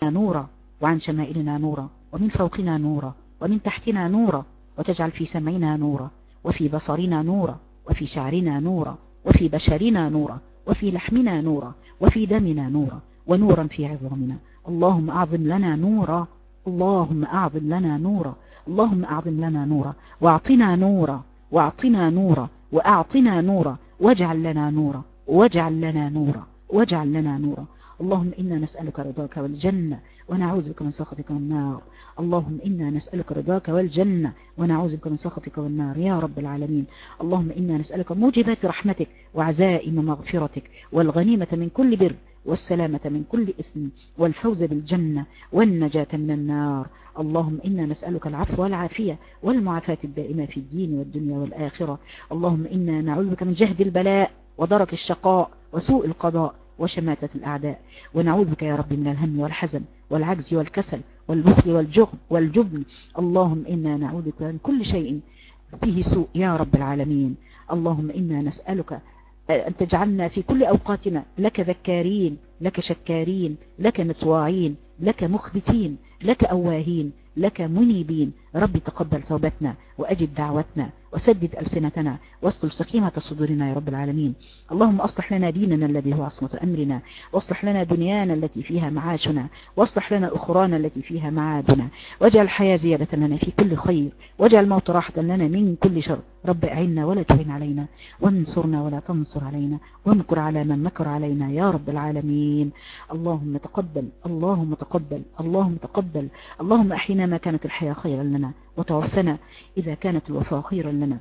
نورا وعن شمائلنا نورا ومن فوقنا نورا ومن تحتنا نورا وتجعل في سمعنا نورا وفي بصرنا نورا وفي شعرنا نورا وفي بشرنا نورا وفي لحمنا نورا وفي دمنا نورا ونورا في عظامنا اللهم أعظم لنا نورا اللهم أعظم لنا نورا اللهم أعظم لنا نورا واعطنا نورا واعطنا نورا واعطنا نورا واجعل لنا نورا واجعل لنا نورا واجعل لنا نورا اللهم إنا نسألك رضاك والجنة ونعوذ بك من سخطك والنار اللهم إنا نسألك رضاك والجنة ونعوذ بك من سخطك والنار يا رب العالمين اللهم إنا نسألك موجبات رحمتك وعزائم مغفرتك والغنيمة من كل بر والسلامة من كل إثم والفوز بالجنة والنجاة من النار اللهم إنا نسألك العفو والعافية والمعافاة الدائمة في الدين والدنيا والآخرة اللهم إنا نعوذ بك من جهد البلاء ودرك الشقاء وسوء القضاء وشماتة الأعداء ونعوذ بك يا رب من الهم والحزن والعجز والكسل والبخل والجبن, والجبن اللهم إنا نعوذ بك من كل شيء فيه سوء يا رب العالمين اللهم إنا نسألك أن تجعلنا في كل أوقاتنا لك ذكارين لك شكارين لك مطواعين لك مخبتين لك أواهين لك منيبين ربي تقبل توبتنا وأجب دعوتنا وسدد ألسنتنا واستل سخيمة صدورنا يا رب العالمين اللهم أصلح لنا ديننا الذي هو عصمة أمرنا واصلح لنا دنيانا التي فيها معاشنا واصلح لنا أخرانا التي فيها معادنا واجعل الحياة زيادة لنا في كل خير واجعل الموت راحة لنا من كل شر رب أعنا ولا تعين علينا وانصرنا ولا تنصر علينا وامكر على من مكر علينا يا رب العالمين اللهم تقبل اللهم تقبل اللهم تقبل اللهم أحينا ما كانت الحياة خيرا لنا وتوفنا إذا كانت الوفاة خيرا لنا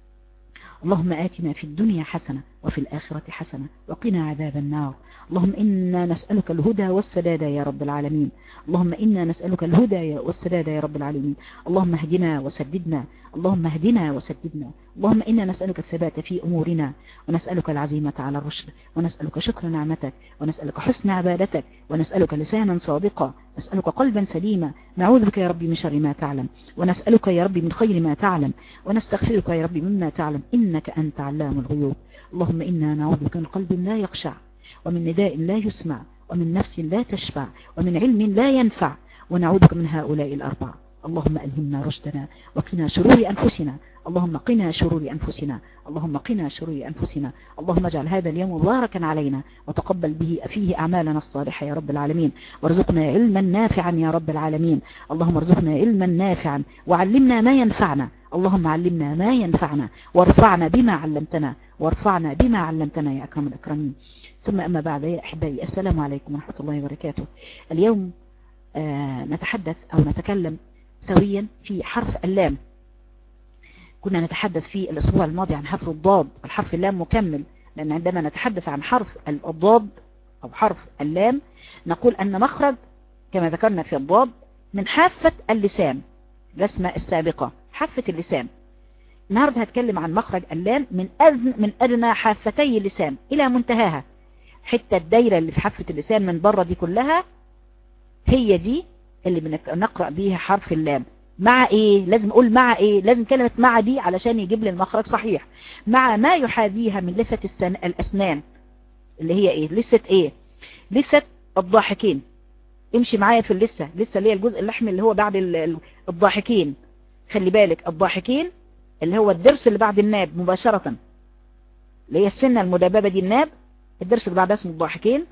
اللهم آتنا في الدنيا حسنة وفي الآخرة حسنة وقنا عذاب النار اللهم إنا نسألك الهدى والسداد يا رب العالمين اللهم إنا نسألك الهدى والسداد يا رب العالمين اللهم اهدنا وسددنا اللهم اهدنا وسددنا اللهم إنا نسألك الثبات في أمورنا ونسألك العزيمة على الرشد ونسألك شكر نعمتك ونسألك حسن عبادتك ونسألك لسانا صادقا نسألك قلبا سليما نعوذ بك يا ربي من شر ما تعلم ونسألك يا ربي من خير ما تعلم ونستغفرك يا ربي مما تعلم إنك أنت علام الغيوب اللهم إنا نعوذ بك من قلب لا يخشع ومن نداء لا يسمع ومن نفس لا تشفع ومن علم لا ينفع ونعوذ بك من هؤلاء الأربعة اللهم ألهمنا رشدنا وقنا شرور أنفسنا اللهم قنا شرور أنفسنا اللهم قنا شرور أنفسنا اللهم اجعل هذا اليوم مباركا علينا وتقبل به فيه أعمالنا الصالحة يا رب العالمين وارزقنا علما نافعا يا رب العالمين اللهم ارزقنا علما نافعا وعلمنا ما ينفعنا اللهم علمنا ما ينفعنا وارفعنا بما علمتنا وارفعنا بما علمتنا يا أكرم الأكرمين ثم أما بعد يا أحبائي السلام عليكم ورحمة الله وبركاته اليوم آه نتحدث أو نتكلم سويا في حرف اللام كنا نتحدث في الأسبوع الماضي عن حرف الضاد الحرف اللام مكمل لأن عندما نتحدث عن حرف الضاد أو حرف اللام نقول أن مخرج كما ذكرنا في الضاد من حافة اللسان الرسمة السابقة حافة اللسان النهاردة هتكلم عن مخرج اللام من أذن من أدنى حافتي اللسان إلى منتهاها حتى الدايرة اللي في حافة اللسان من بره دي كلها هي دي اللي بنقرأ بيها حرف اللام مع ايه لازم اقول مع ايه لازم كلمة مع دي علشان يجيب لي المخرج صحيح مع ما يحاذيها من لثة السن... الاسنان اللي هي ايه لسة ايه لسة الضاحكين امشي معايا في اللسة لسه اللي هي الجزء اللحمي اللي هو بعد الضاحكين خلي بالك الضاحكين اللي هو الدرس اللي بعد الناب مباشرة اللي هي السنة المدببة دي الناب الدرس اللي بعدها اسمه الضاحكين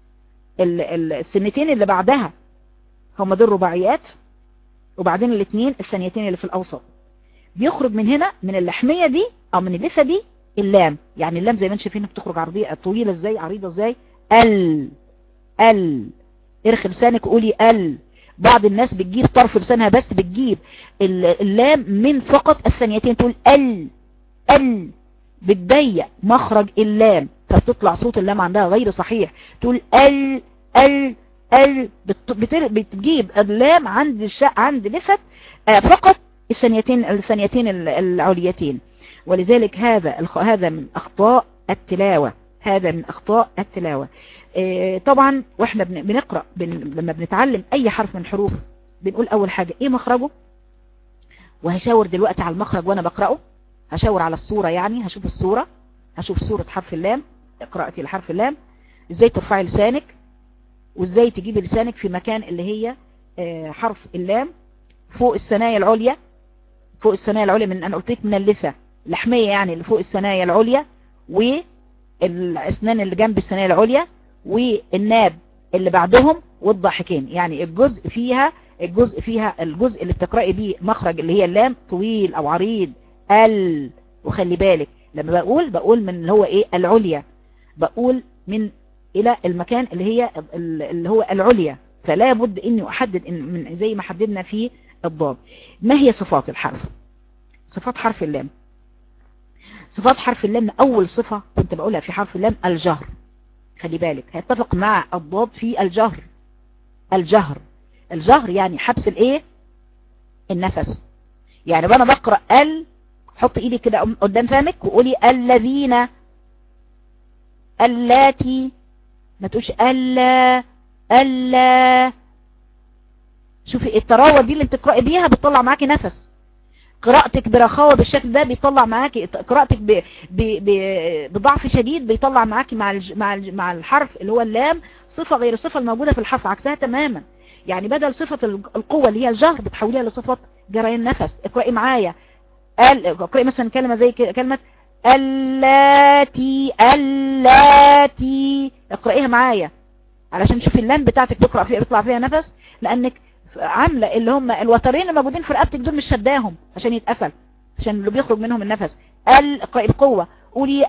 السنتين اللي بعدها هم دول رباعيات وبعدين الاثنين الثانيتين اللي في الاوسط بيخرج من هنا من اللحمية دي او من اللثة دي اللام يعني اللام زي ما انت شايفين بتخرج عرضية طويلة ازاي عريضة ازاي ال ال ارخي لسانك قولي ال بعض الناس بتجيب طرف لسانها بس بتجيب اللام من فقط الثانيتين تقول ال ال بتضيق مخرج اللام فبتطلع صوت اللام عندها غير صحيح تقول ال ال ال بتجيب اللام عند الش... عند لثة فقط الثانيتين الثانيتين العليتين ولذلك هذا الخ... هذا من اخطاء التلاوة هذا من اخطاء التلاوة إيه طبعا واحنا بنقرأ بن... لما بنتعلم اي حرف من حروف بنقول اول حاجة ايه مخرجه وهشاور دلوقتي على المخرج وانا بقرأه هشاور على الصورة يعني هشوف الصورة هشوف صورة حرف اللام قراءتي لحرف اللام ازاي ترفعي لسانك وازاي تجيب لسانك في مكان اللي هي آه، حرف اللام فوق الثنايا العليا فوق الثنايا العليا من انا قلت لك من اللثه لحميه يعني اللي فوق الثنايا العليا والاسنان اللي جنب الثنايا العليا والناب اللي بعدهم والضاحكين يعني الجزء فيها الجزء فيها الجزء اللي بتقرأي بيه مخرج اللي هي اللام طويل او عريض ال وخلي بالك لما بقول بقول من اللي هو ايه العليا بقول من الى المكان اللي هي اللي هو العليا فلا بد اني احدد إن من زي ما حددنا في الضاد ما هي صفات الحرف صفات حرف اللام صفات حرف اللام اول صفة كنت بقولها في حرف اللام الجهر خلي بالك هيتفق مع الضاد في الجهر الجهر الجهر يعني حبس الايه النفس يعني وانا بقرأ ال حط ايدي كده قدام فمك وقولي الذين اللاتي ما تقولش الا الا شوفي التراوة دي اللي بتقرأي بيها بتطلع معاكي نفس قراءتك برخاوة بالشكل ده بيطلع معاكي قراءتك ب... ب... ب... بضعف شديد بيطلع معاكي مع الج... مع الج... مع الحرف اللي هو اللام صفة غير الصفة الموجودة في الحرف عكسها تماما يعني بدل صفة القوة اللي هي الجهر بتحوليها لصفة جريان نفس اقرأي معايا اقرأي مثلا كلمة زي كلمة اللاتي اللاتي اقرأيها معايا علشان تشوفي اللام بتاعتك بيقرأ فيها بيطلع فيها نفس لانك عاملة اللي هم الوترين اللي موجودين في رقبتك دول مش شداهم عشان يتقفل عشان اللي بيخرج منهم النفس ال اقرأي بقوة قولي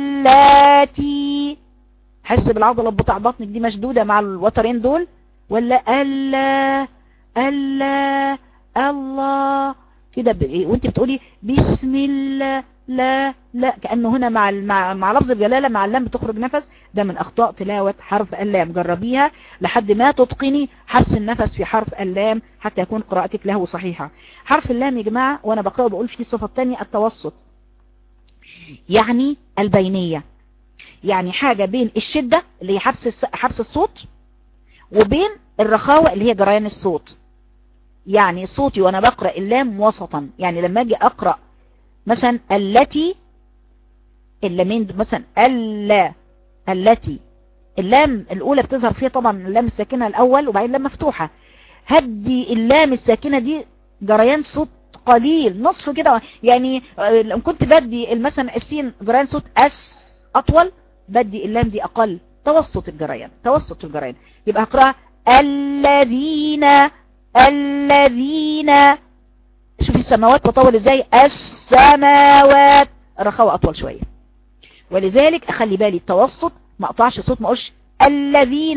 اللاتي حس بالعضلة بتاع بطنك دي مشدودة مع الوترين دول ولا ألا ألا الله كده وانت بتقولي بسم الله لا لا كأنه هنا مع مع, مع لفظ الجلالة مع اللام بتخرج نفس ده من أخطاء تلاوة حرف اللام جربيها لحد ما تتقني حبس النفس في حرف اللام حتى يكون قراءتك له صحيحة حرف اللام يا جماعة وانا بقرأه بقول فيه الصفة الثانية التوسط يعني البينية يعني حاجة بين الشدة اللي هي حبس حبس الصوت وبين الرخاوة اللي هي جريان الصوت يعني صوتي وانا بقرأ اللام وسطا يعني لما اجي اقرأ مثلا التي اللامين مثلا الا التي اللام الاولى بتظهر فيها طبعا اللام الساكنة الاول وبعدين اللام مفتوحة هدي اللام الساكنة دي جريان صوت قليل نصف كده يعني لو كنت بدي مثلا السين جريان صوت اس اطول بدي اللام دي اقل توسط الجريان توسط الجريان يبقى اقرأ الذين الذين شوفي السماوات بطول ازاي السماوات الرخاوة اطول شوية ولذلك اخلي بالي التوسط ما اقطعش الصوت ما اقولش الذين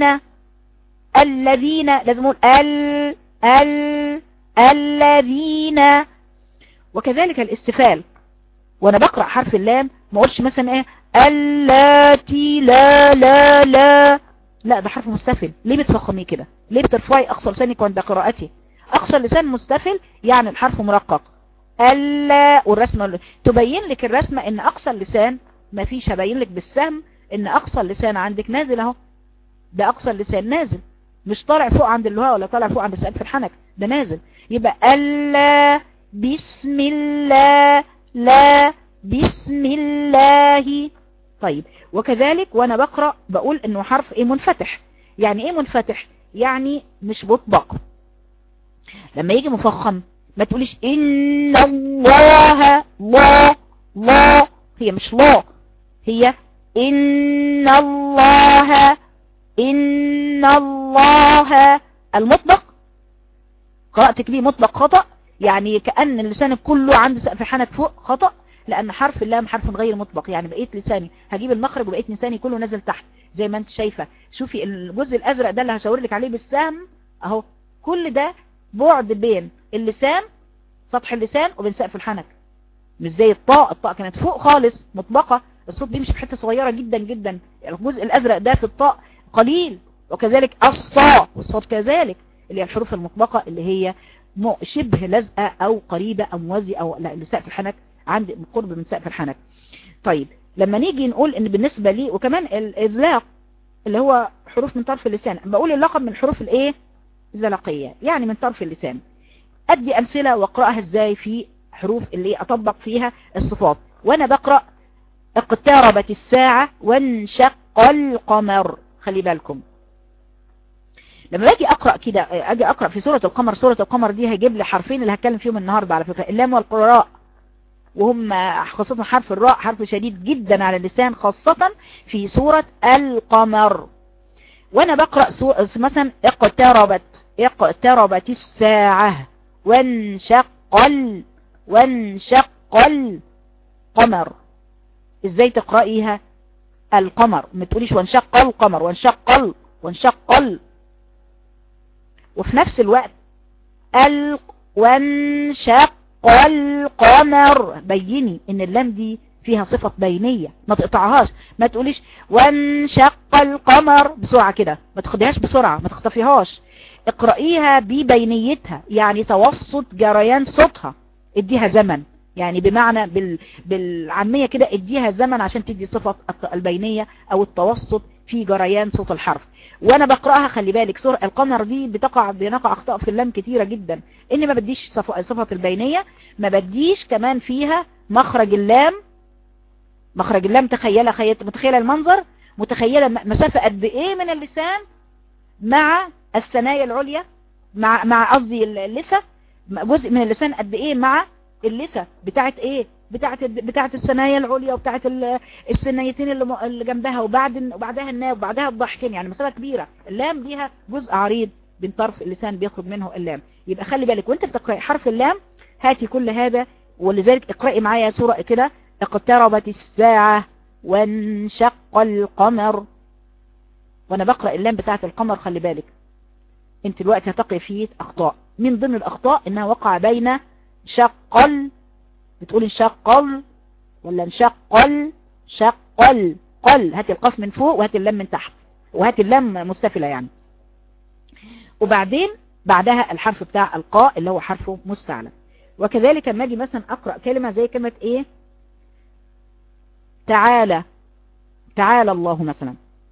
الذين لازم اقول ال ال الذين وكذلك الاستفال وانا بقرأ حرف اللام ما اقولش مثلا ايه اللاتي لا لا لا لا ده حرف مستفل ليه بتفخميه كده ليه بترفعي اقصى لسانك عند قراءتي اقصى اللسان مستفل يعني الحرف مرقق الا والرسمه تبين لك الرسمه ان اقصى اللسان ما فيش هبين لك بالسهم ان اقصى اللسان عندك نازل اهو ده اقصى اللسان نازل مش طالع فوق عند اللهاء ولا طالع فوق عند سقف الحنك ده نازل يبقى الا بسم الله لا بسم الله طيب وكذلك وانا بقرأ بقول انه حرف ايه منفتح يعني ايه منفتح يعني مش مطبق لما يجي مفخم ما تقوليش ان الله لا لا هي مش لا هي ان الله ان الله المطبق قراءتك ليه مطبق خطأ يعني كأن لسانك كله عند سقف حنك فوق خطأ لأن حرف اللام حرف غير مطبق يعني بقيت لساني هجيب المخرج وبقيت لساني كله نازل تحت زي ما انت شايفة شوفي الجزء الأزرق ده اللي هشاور لك عليه بالسهم اهو كل ده بعد بين اللسان سطح اللسان وبين سقف الحنك مش زي الطاء الطاء كانت فوق خالص مطبقة الصوت بيمشي في حتة صغيرة جدا جدا الجزء الأزرق ده في الطاء قليل وكذلك الصاء والصوت كذلك اللي هي الحروف المطبقة اللي هي شبه لازقة أو قريبة أو موازية أو لا لسقف الحنك عند قرب من سقف الحنك طيب لما نيجي نقول ان بالنسبة لي وكمان الازلاق اللي هو حروف من طرف اللسان بقول اللقب من حروف الايه الزلقية يعني من طرف اللسان ادي امثلة واقرأها ازاي في حروف اللي اطبق فيها الصفات وانا بقرأ اقتربت الساعة وانشق القمر خلي بالكم لما باجي اقرا كده اجي اقرا في سوره القمر سوره القمر دي هيجيب لي حرفين اللي هتكلم فيهم النهارده على فكره اللام والقراء وهم خاصة حرف الراء حرف شديد جدا على اللسان خاصة في سورة القمر وانا بقرأ سورة مثلا اقتربت اقتربت الساعة وانشق ال وانشق القمر ازاي تقرأيها القمر ما تقوليش وانشق القمر وانشق ال وانشق ال وفي نفس الوقت ال وانشق القمر بيني ان اللام دي فيها صفة بينية ما تقطعهاش ما تقوليش وانشق القمر بسرعة كده ما تاخديهاش بسرعة ما تخطفيهاش اقرأيها ببينيتها يعني توسط جريان صوتها اديها زمن يعني بمعنى بال... بالعامية كده اديها زمن عشان تدي صفة البينية او التوسط في جريان صوت الحرف وانا بقرأها خلي بالك سورة القمر دي بتقع بنقع اخطاء في اللام كتيرة جدا ان ما بديش صف... صفة البينية ما بديش كمان فيها مخرج اللام مخرج اللام تخيلة خيط متخيلة المنظر متخيلة مسافة قد ايه من اللسان مع الثنايا العليا مع مع قصدي اللثة جزء من اللسان قد ايه مع اللثة بتاعت ايه بتاعت بتاعت الثنايا العليا وبتاعت الثنايتين اللي اللي جنبها وبعد وبعدها الناب وبعدها الضحكين يعني مسافه كبيره اللام ليها جزء عريض بين طرف اللسان بيخرج منه اللام يبقى خلي بالك وانت بتقراي حرف اللام هاتي كل هذا ولذلك اقراي معايا سوره كده اقتربت الساعه وانشق القمر وانا بقرا اللام بتاعت القمر خلي بالك انت دلوقتي هتقي فيه اخطاء من ضمن الاخطاء انها وقع بين شقل بتقول انشقل ولا انشقل شقل قل هات القاف من فوق وهات اللام من تحت وهات اللام مستفلة يعني وبعدين بعدها الحرف بتاع القاء اللي هو حرفه مستعلى وكذلك لما اجي مثلا اقرا كلمه زي كلمه ايه تعالى تعالى الله مثلا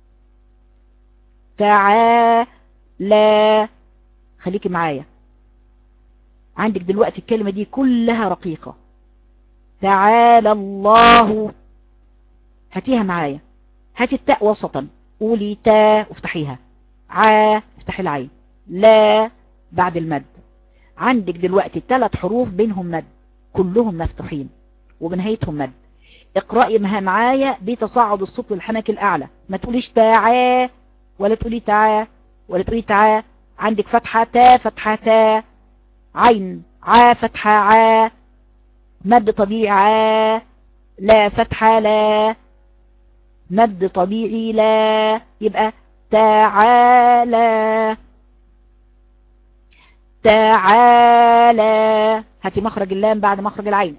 تعالى خليكي معايا عندك دلوقتي الكلمة دي كلها رقيقة تعالى الله هاتيها معايا هاتي التاء وسطا قولي تاء وافتحيها عا افتحي العين لا بعد المد عندك دلوقتي ثلاث حروف بينهم مد كلهم مفتوحين وبنهايتهم مد اقرأي مها معايا بتصاعد الصوت للحنك الأعلى ما تقوليش تاعا ولا تقولي تعا ولا تقولي تعا عندك فتحة تا فتحة تا عين عا فتحة عا مد طبيعي لا فتحة لا مد طبيعي لا يبقى تعالى تعالى هاتي مخرج اللام بعد مخرج العين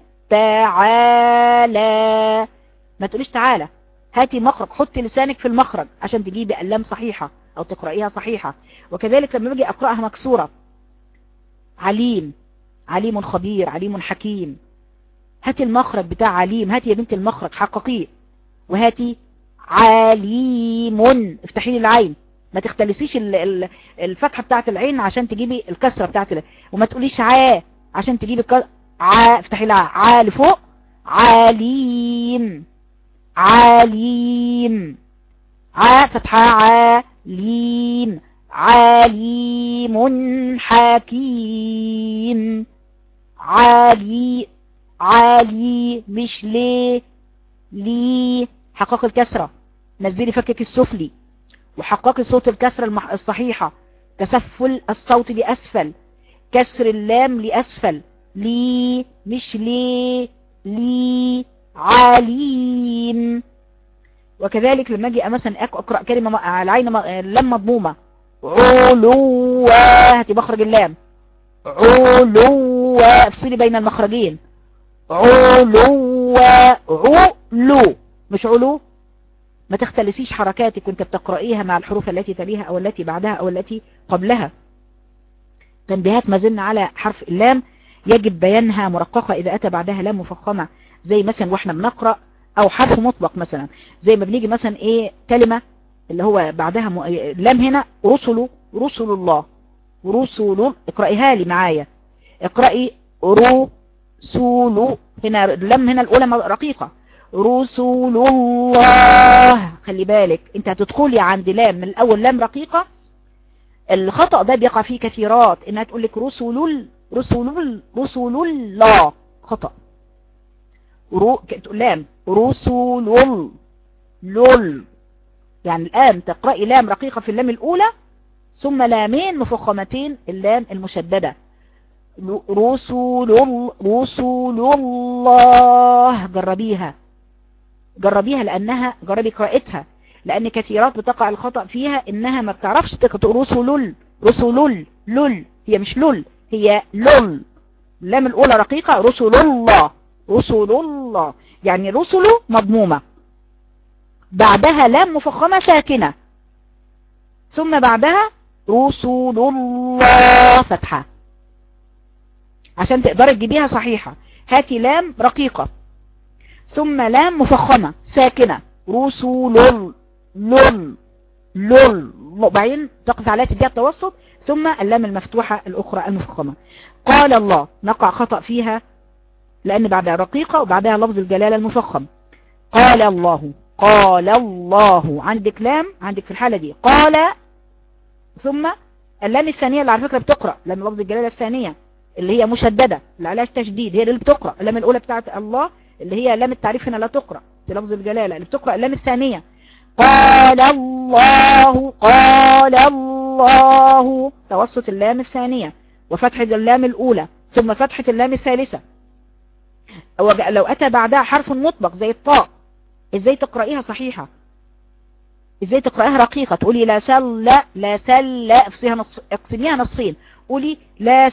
تعالى ما تقوليش تعالى هاتي مخرج حطي لسانك في المخرج عشان تجيبي اللام صحيحة او تقرأيها صحيحة وكذلك لما باجي اقرأها مكسورة عليم عليم خبير عليم حكيم هاتي المخرج بتاع عليم هاتي يا بنت المخرج حققيه وهاتي عليم افتحي لي العين ما تختلسيش الفتحة بتاعت العين عشان تجيبي الكسرة بتاعت العين وما تقوليش عا عشان تجيبي الك... عا افتحي لها عا لفوق عليم عليم عا فتحة عليم عليم حكيم علي عالي مش ليه ليه حقق الكسرة نزلي فكك السفلي وحققي صوت الكسرة الصحيحة تسفل الصوت لأسفل كسر اللام لأسفل لي مش ليه لي عليم وكذلك لما اجي مثلا اقرا كلمه على العين لام مضمومه علو هاتي مخرج اللام علو افصلي بين المخرجين علو علو مش علو ما تختلسيش حركاتك وانت بتقرأيها مع الحروف التي تليها او التي بعدها او التي قبلها تنبيهات ما زلنا على حرف اللام يجب بيانها مرققة اذا اتى بعدها لام مفخمة زي مثلا واحنا بنقرأ او حرف مطلق مثلا زي ما بنيجي مثلا ايه كلمة اللي هو بعدها م... لام هنا رسل رسل الله رسل اقرأيها لي معايا اقرأي رو رسول هنا اللام هنا الأولى رقيقة رسول الله خلي بالك انت هتدخلي عند لام من الأول لام رقيقة الخطأ ده بيقع فيه كثيرات انها تقول لك رسول رسول رسول الله خطأ رو... لام رسول لول يعني الآن تقرأي لام رقيقة في اللام الأولى ثم لامين مفخمتين اللام المشددة رسول رسول الله جربيها جربيها لأنها جربي قراءتها لأن كثيرات بتقع الخطأ فيها إنها ما بتعرفش تقرأ رسول رسول لول هي مش لول هي لول اللام الأولى رقيقة رسول الله رسول الله يعني رسله مضمومة بعدها لام مفخمة ساكنة ثم بعدها رسول الله فتحة عشان تقدر تجيبيها صحيحة هاتي لام رقيقة ثم لام مفخمة ساكنة رسول لل لل بعدين تقف عليها تديها التوسط ثم اللام المفتوحة الأخرى المفخمة قال الله نقع خطأ فيها لأن بعدها رقيقة وبعدها لفظ الجلالة المفخم قال الله قال الله عندك لام عندك في الحالة دي قال ثم اللام الثانية اللي على فكرة بتقرأ لام لفظ الجلالة الثانية اللي هي مشددة اللي عليها التشديد هي اللي بتقرأ اللام الأولى بتاعت الله اللي هي لام التعريف هنا لا تقرأ في لفظ الجلالة اللي بتقرأ اللام الثانية قال الله قال الله توسط اللام الثانية وفتحة اللام الأولى ثم فتحة اللام الثالثة لو أتى بعدها حرف مطبق زي الطاء ازاي تقرأيها صحيحة ازاي تقرأيها رقيقة تقولي لا سل لا لا سل لا نصف اقسميها نصفين قولي لا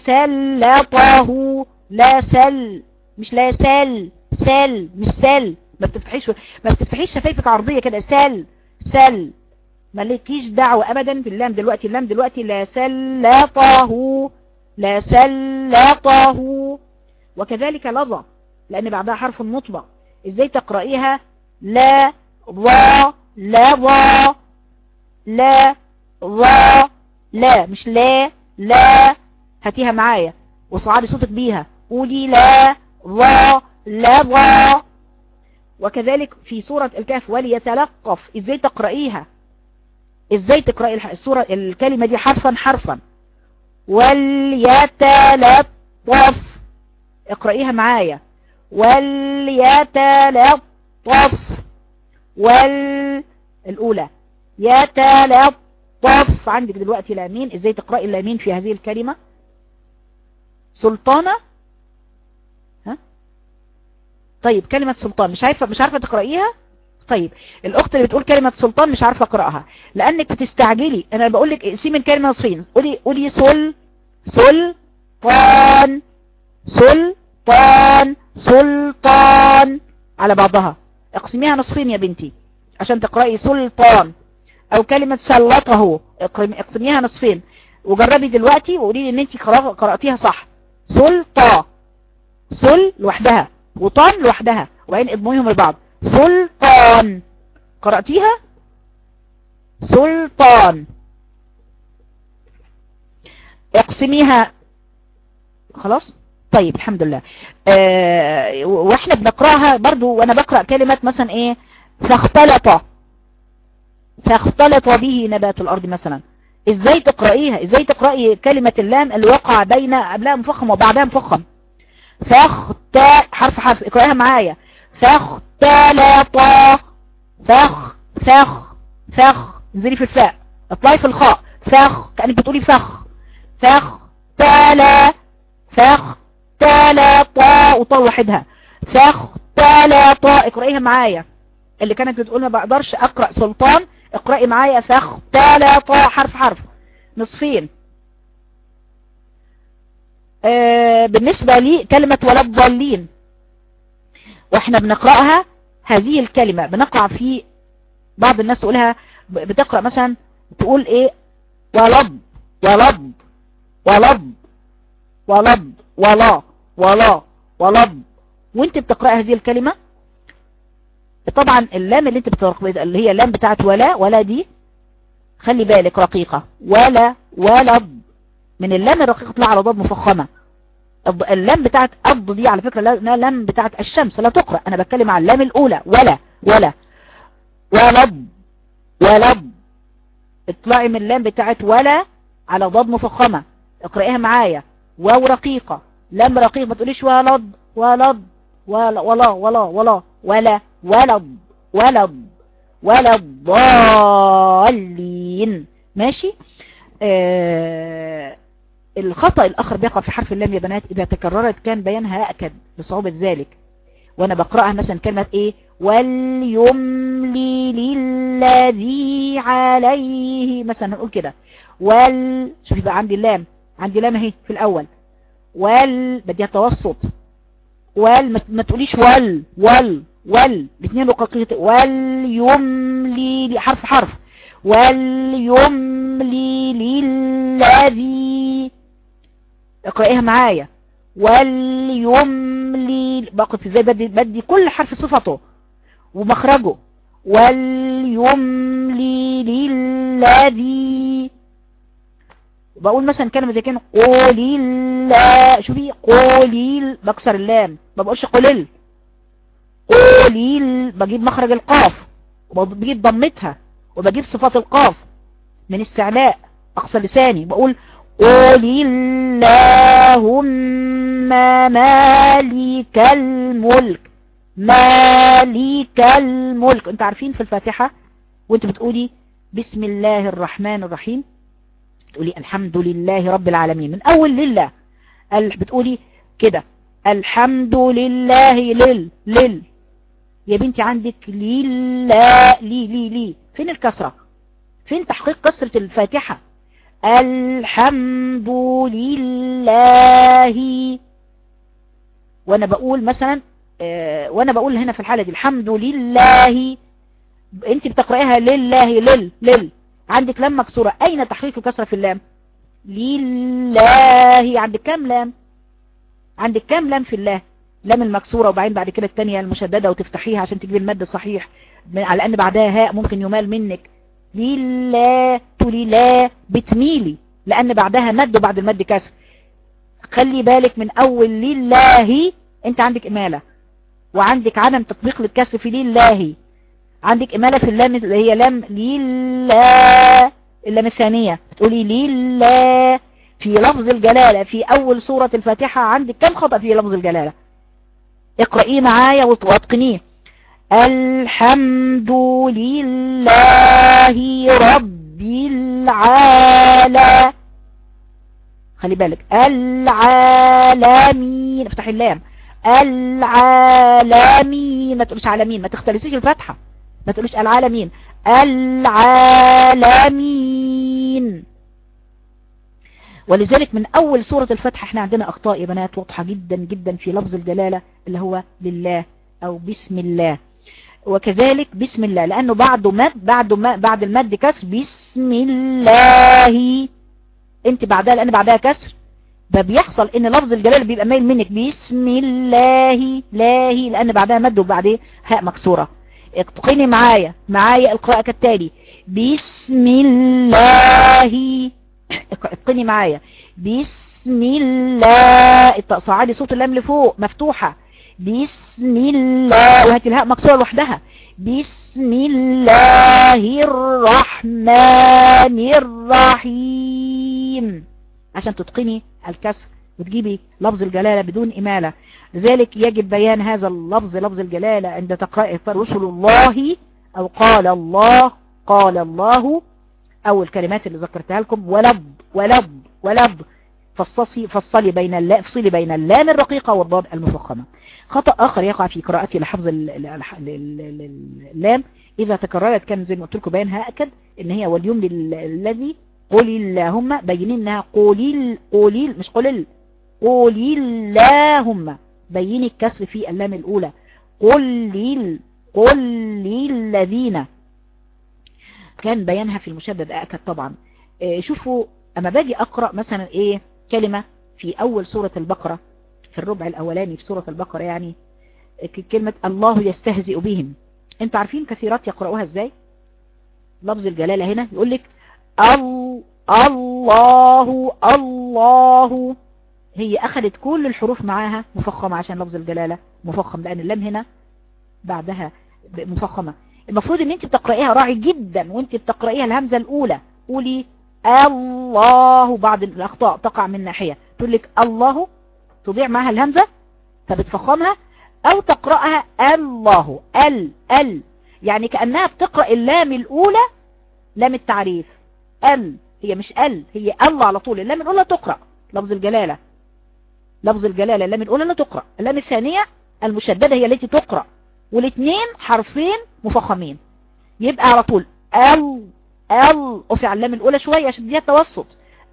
سلطه لا سل مش لا سل سل مش سل ما بتفتحيش ما بتفتحيش شفايفك عرضية كده سل سل مالكيش دعوة ابدا في اللام دلوقتي اللام دلوقتي لا سلطه لا سلطه وكذلك لظى لان بعدها حرف مطبق ازاي تقرأيها لا ضا لا ضا لا ضا لا مش لا لا هاتيها معايا وصعدي صوتك بيها قولي لا ضا لا ضا وكذلك في سورة الكهف وليتلقف ازاي تقرأيها ازاي تقرأي السورة الكلمة دي حرفا حرفا وليتلطف اقرأيها معايا وليتلطف وال الأولى يتلطف عندك دلوقتي لامين ازاي تقرأي اللامين في هذه الكلمة سلطانة ها طيب كلمة سلطان مش عارفة مش عارفة تقرأيها طيب الاخت اللي بتقول كلمة سلطان مش عارفة اقرأها لانك بتستعجلي انا بقول لك اقسمي من كلمة نصفين قولي قولي سل سلطان سلطان سلطان على بعضها اقسميها نصفين يا بنتي عشان تقرأي سلطان او كلمة سلطه اقسميها نصفين وجربي دلوقتي وقولي لي ان انت قرأتيها صح سلطة سل لوحدها وطان لوحدها وبعدين اضميهم لبعض سلطان قرأتيها سلطان اقسميها خلاص طيب الحمد لله اه واحنا بنقرأها برضو وانا بقرأ كلمة مثلا ايه فاختلط فاختلط به نبات الارض مثلا ازاي تقرأيها ازاي تقرأي كلمة اللام اللي وقع بين قبلها مفخم وبعدها مفخم فاخت حرف حرف اقرأيها معايا فاختلط فخ فخ فخ انزلي في الفاء اطلعي في الخاء فخ كأنك بتقولي فخ فخ تلا فخ تلا طا وطا وحدها فخ تلا طا اقرأيها معايا اللي كانت بتقول ما بقدرش اقرأ سلطان اقرأي معايا فخ تلا طا حرف حرف نصفين آه بالنسبة لي كلمة ولا الضالين واحنا بنقرأها هذه الكلمة بنقع في بعض الناس تقولها بتقرأ مثلا تقول ايه ولض ولض ولض ولض ولا ولا ولض وانت بتقرأ هذه الكلمة طبعا اللام اللي انت بتقرأ اللي هي اللام بتاعت ولا ولا دي خلي بالك رقيقة ولا ولض من اللام الرقيقة تطلع على ضاد مفخمة اللام بتاعت أض دي على فكرة لا لام بتاعت الشمس لا تقرأ أنا بتكلم عن اللام الأولى ولا ولا ولض ولض اطلعي من اللام بتاعت ولا على ضاد مفخمة اقرأيها معايا واو رقيقة لم رقيق ما تقوليش ولد ولد ولا ولا ولا ولا ولا ولد ولد ولا الضالين ماشي آه الخطأ الآخر بيقع في حرف اللام يا بنات إذا تكررت كان بيانها أكد بصعوبة ذلك وأنا بقرأها مثلا كلمة إيه وليملي للذي عليه مثلا نقول كده وال شوفي بقى عندي اللام عندي لام اهي في الأول وال بديها توسط وال ما تقوليش ول ول وال الاثنين رقاقية وليملي حرف حرف وليملي للذي اقرأيها معايا وليملي بقف ازاي بدي, بدي كل حرف صفته ومخرجه وليملي للذي بقول مثلا كلمة زي كده قولي لا شوفي قولي بكسر اللام ما بقولش قوليل قولي بجيب مخرج القاف وبجيب ضمتها وبجيب صفات القاف من استعلاء اقصى لساني بقول قل اللهم مالك الملك مالك الملك انت عارفين في الفاتحة وانت بتقولي بسم الله الرحمن الرحيم تقولي الحمد لله رب العالمين من اول لله بتقولي كده الحمد لله لل لل يا بنتي عندك لله لي لي لي فين الكسرة فين تحقيق كسرة الفاتحة الحمد لله وانا بقول مثلا اه وانا بقول هنا في الحالة دي الحمد لله انت بتقرأيها لله لل لل عندك لام مكسورة اين تحقيق الكسرة في اللام لله عندك كام لام عندك كام لام في الله لام المكسورة وبعدين بعد كده التانية المشددة وتفتحيها عشان تجيب المد الصحيح على ان بعدها هاء ممكن يمال منك لله تقولي لا بتميلي لان بعدها مد وبعد المد كسر خلي بالك من اول لله انت عندك امالة وعندك عدم تطبيق للكسر في لله عندك امالة في اللام اللي هي لام لله اللام الثانية تقولي لله في لفظ الجلالة في اول سورة الفاتحة عندك كم خطأ في لفظ الجلالة اقرأيه معايا واتقنيه الحمد لله رب العالمين خلي بالك العالمين افتح اللام العالمين ما تقولش عالمين ما تختلسيش الفتحة ما تقولش العالمين العالمين ولذلك من اول سورة الفتحة احنا عندنا اخطاء يا بنات واضحة جدا جدا في لفظ الجلالة اللي هو لله او بسم الله وكذلك بسم الله لانه بعده مد بعده ما بعد المد كسر بسم الله انت بعدها لان بعدها كسر فبيحصل ان لفظ الجلال بيبقى مايل منك بسم الله لاهي لان بعدها مد وبعدين هاء مكسورة اتقني معايا معايا القراءة كالتالي بسم الله اتقني معايا بسم الله صعدي صوت اللام لفوق مفتوحة بسم الله وهات الهاء مكسورة لوحدها بسم الله الرحمن الرحيم عشان تتقني الكسر وتجيبي لفظ الجلالة بدون إمالة لذلك يجب بيان هذا اللفظ لفظ الجلالة عند تقرأ رسل الله أو قال الله قال الله أو الكلمات اللي ذكرتها لكم ولب ولب ولب فصصي فصلي بين اللام افصلي بين اللام الرقيقة والضاد المفخمة خطأ آخر يقع في قراءتي لحفظ اللام إذا تكررت كان زي ما قلت لكم بيانها أكد إن هي واليوم الذي قل اللهم بيني إنها قولي قولي مش قل قولي اللهم بيني الكسر في اللام الأولى قل لي قل للذين كان بيانها في المشدد أكد طبعا شوفوا أما باجي أقرأ مثلا إيه كلمة في أول سورة البقرة في الربع الأولاني في سورة البقرة يعني كلمة الله يستهزئ بهم انتوا عارفين كثيرات يقرأوها ازاي لفظ الجلالة هنا يقول لك الله الله هي أخذت كل الحروف معاها مفخمة عشان لفظ الجلالة مفخم لأن اللام هنا بعدها مفخمة المفروض ان انت بتقرأيها راعي جدا وانت بتقرأيها الهمزة الأولى قولي الله بعض الأخطاء تقع من ناحية تقول لك الله تضيع معها الهمزة فبتفخمها أو تقرأها الله ال ال يعني كأنها بتقرأ اللام الأولى لام التعريف ال هي مش ال هي الله على طول اللام الأولى تقرأ لفظ الجلالة لفظ الجلالة اللام الأولى لا تقرأ اللام الثانية المشددة هي التي تقرأ والاثنين حرفين مفخمين يبقى على طول ال ال وفي اللام الأولى شوية عشان دي التوسط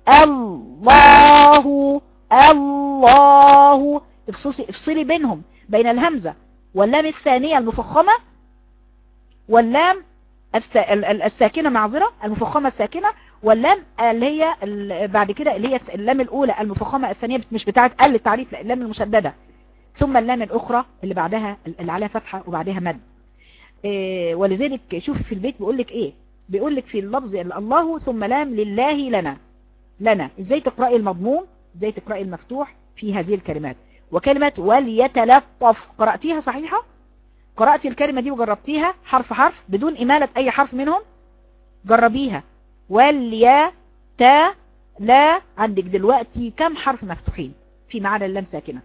الله الله افصلي, افصلي بينهم بين الهمزة واللام الثانية المفخمة واللام الساكنة معذرة المفخمة الساكنة واللام اللي هي بعد كده اللي هي اللام الأولى المفخمة الثانية مش بتاعة ال التعريف لا اللام المشددة ثم اللام الأخرى اللي بعدها اللي عليها فتحة وبعدها مد إيه ولذلك شوف في البيت بيقول لك ايه بيقول لك في اللفظ الله ثم لام لله لنا لنا ازاي تقرأي المضموم ازاي تقرأي المفتوح في هذه الكلمات وكلمة وليتلطف قرأتيها صحيحة قرأتي الكلمة دي وجربتيها حرف حرف بدون إمالة أي حرف منهم جربيها وليا تا لا عندك دلوقتي كم حرف مفتوحين في معنى اللام ساكنة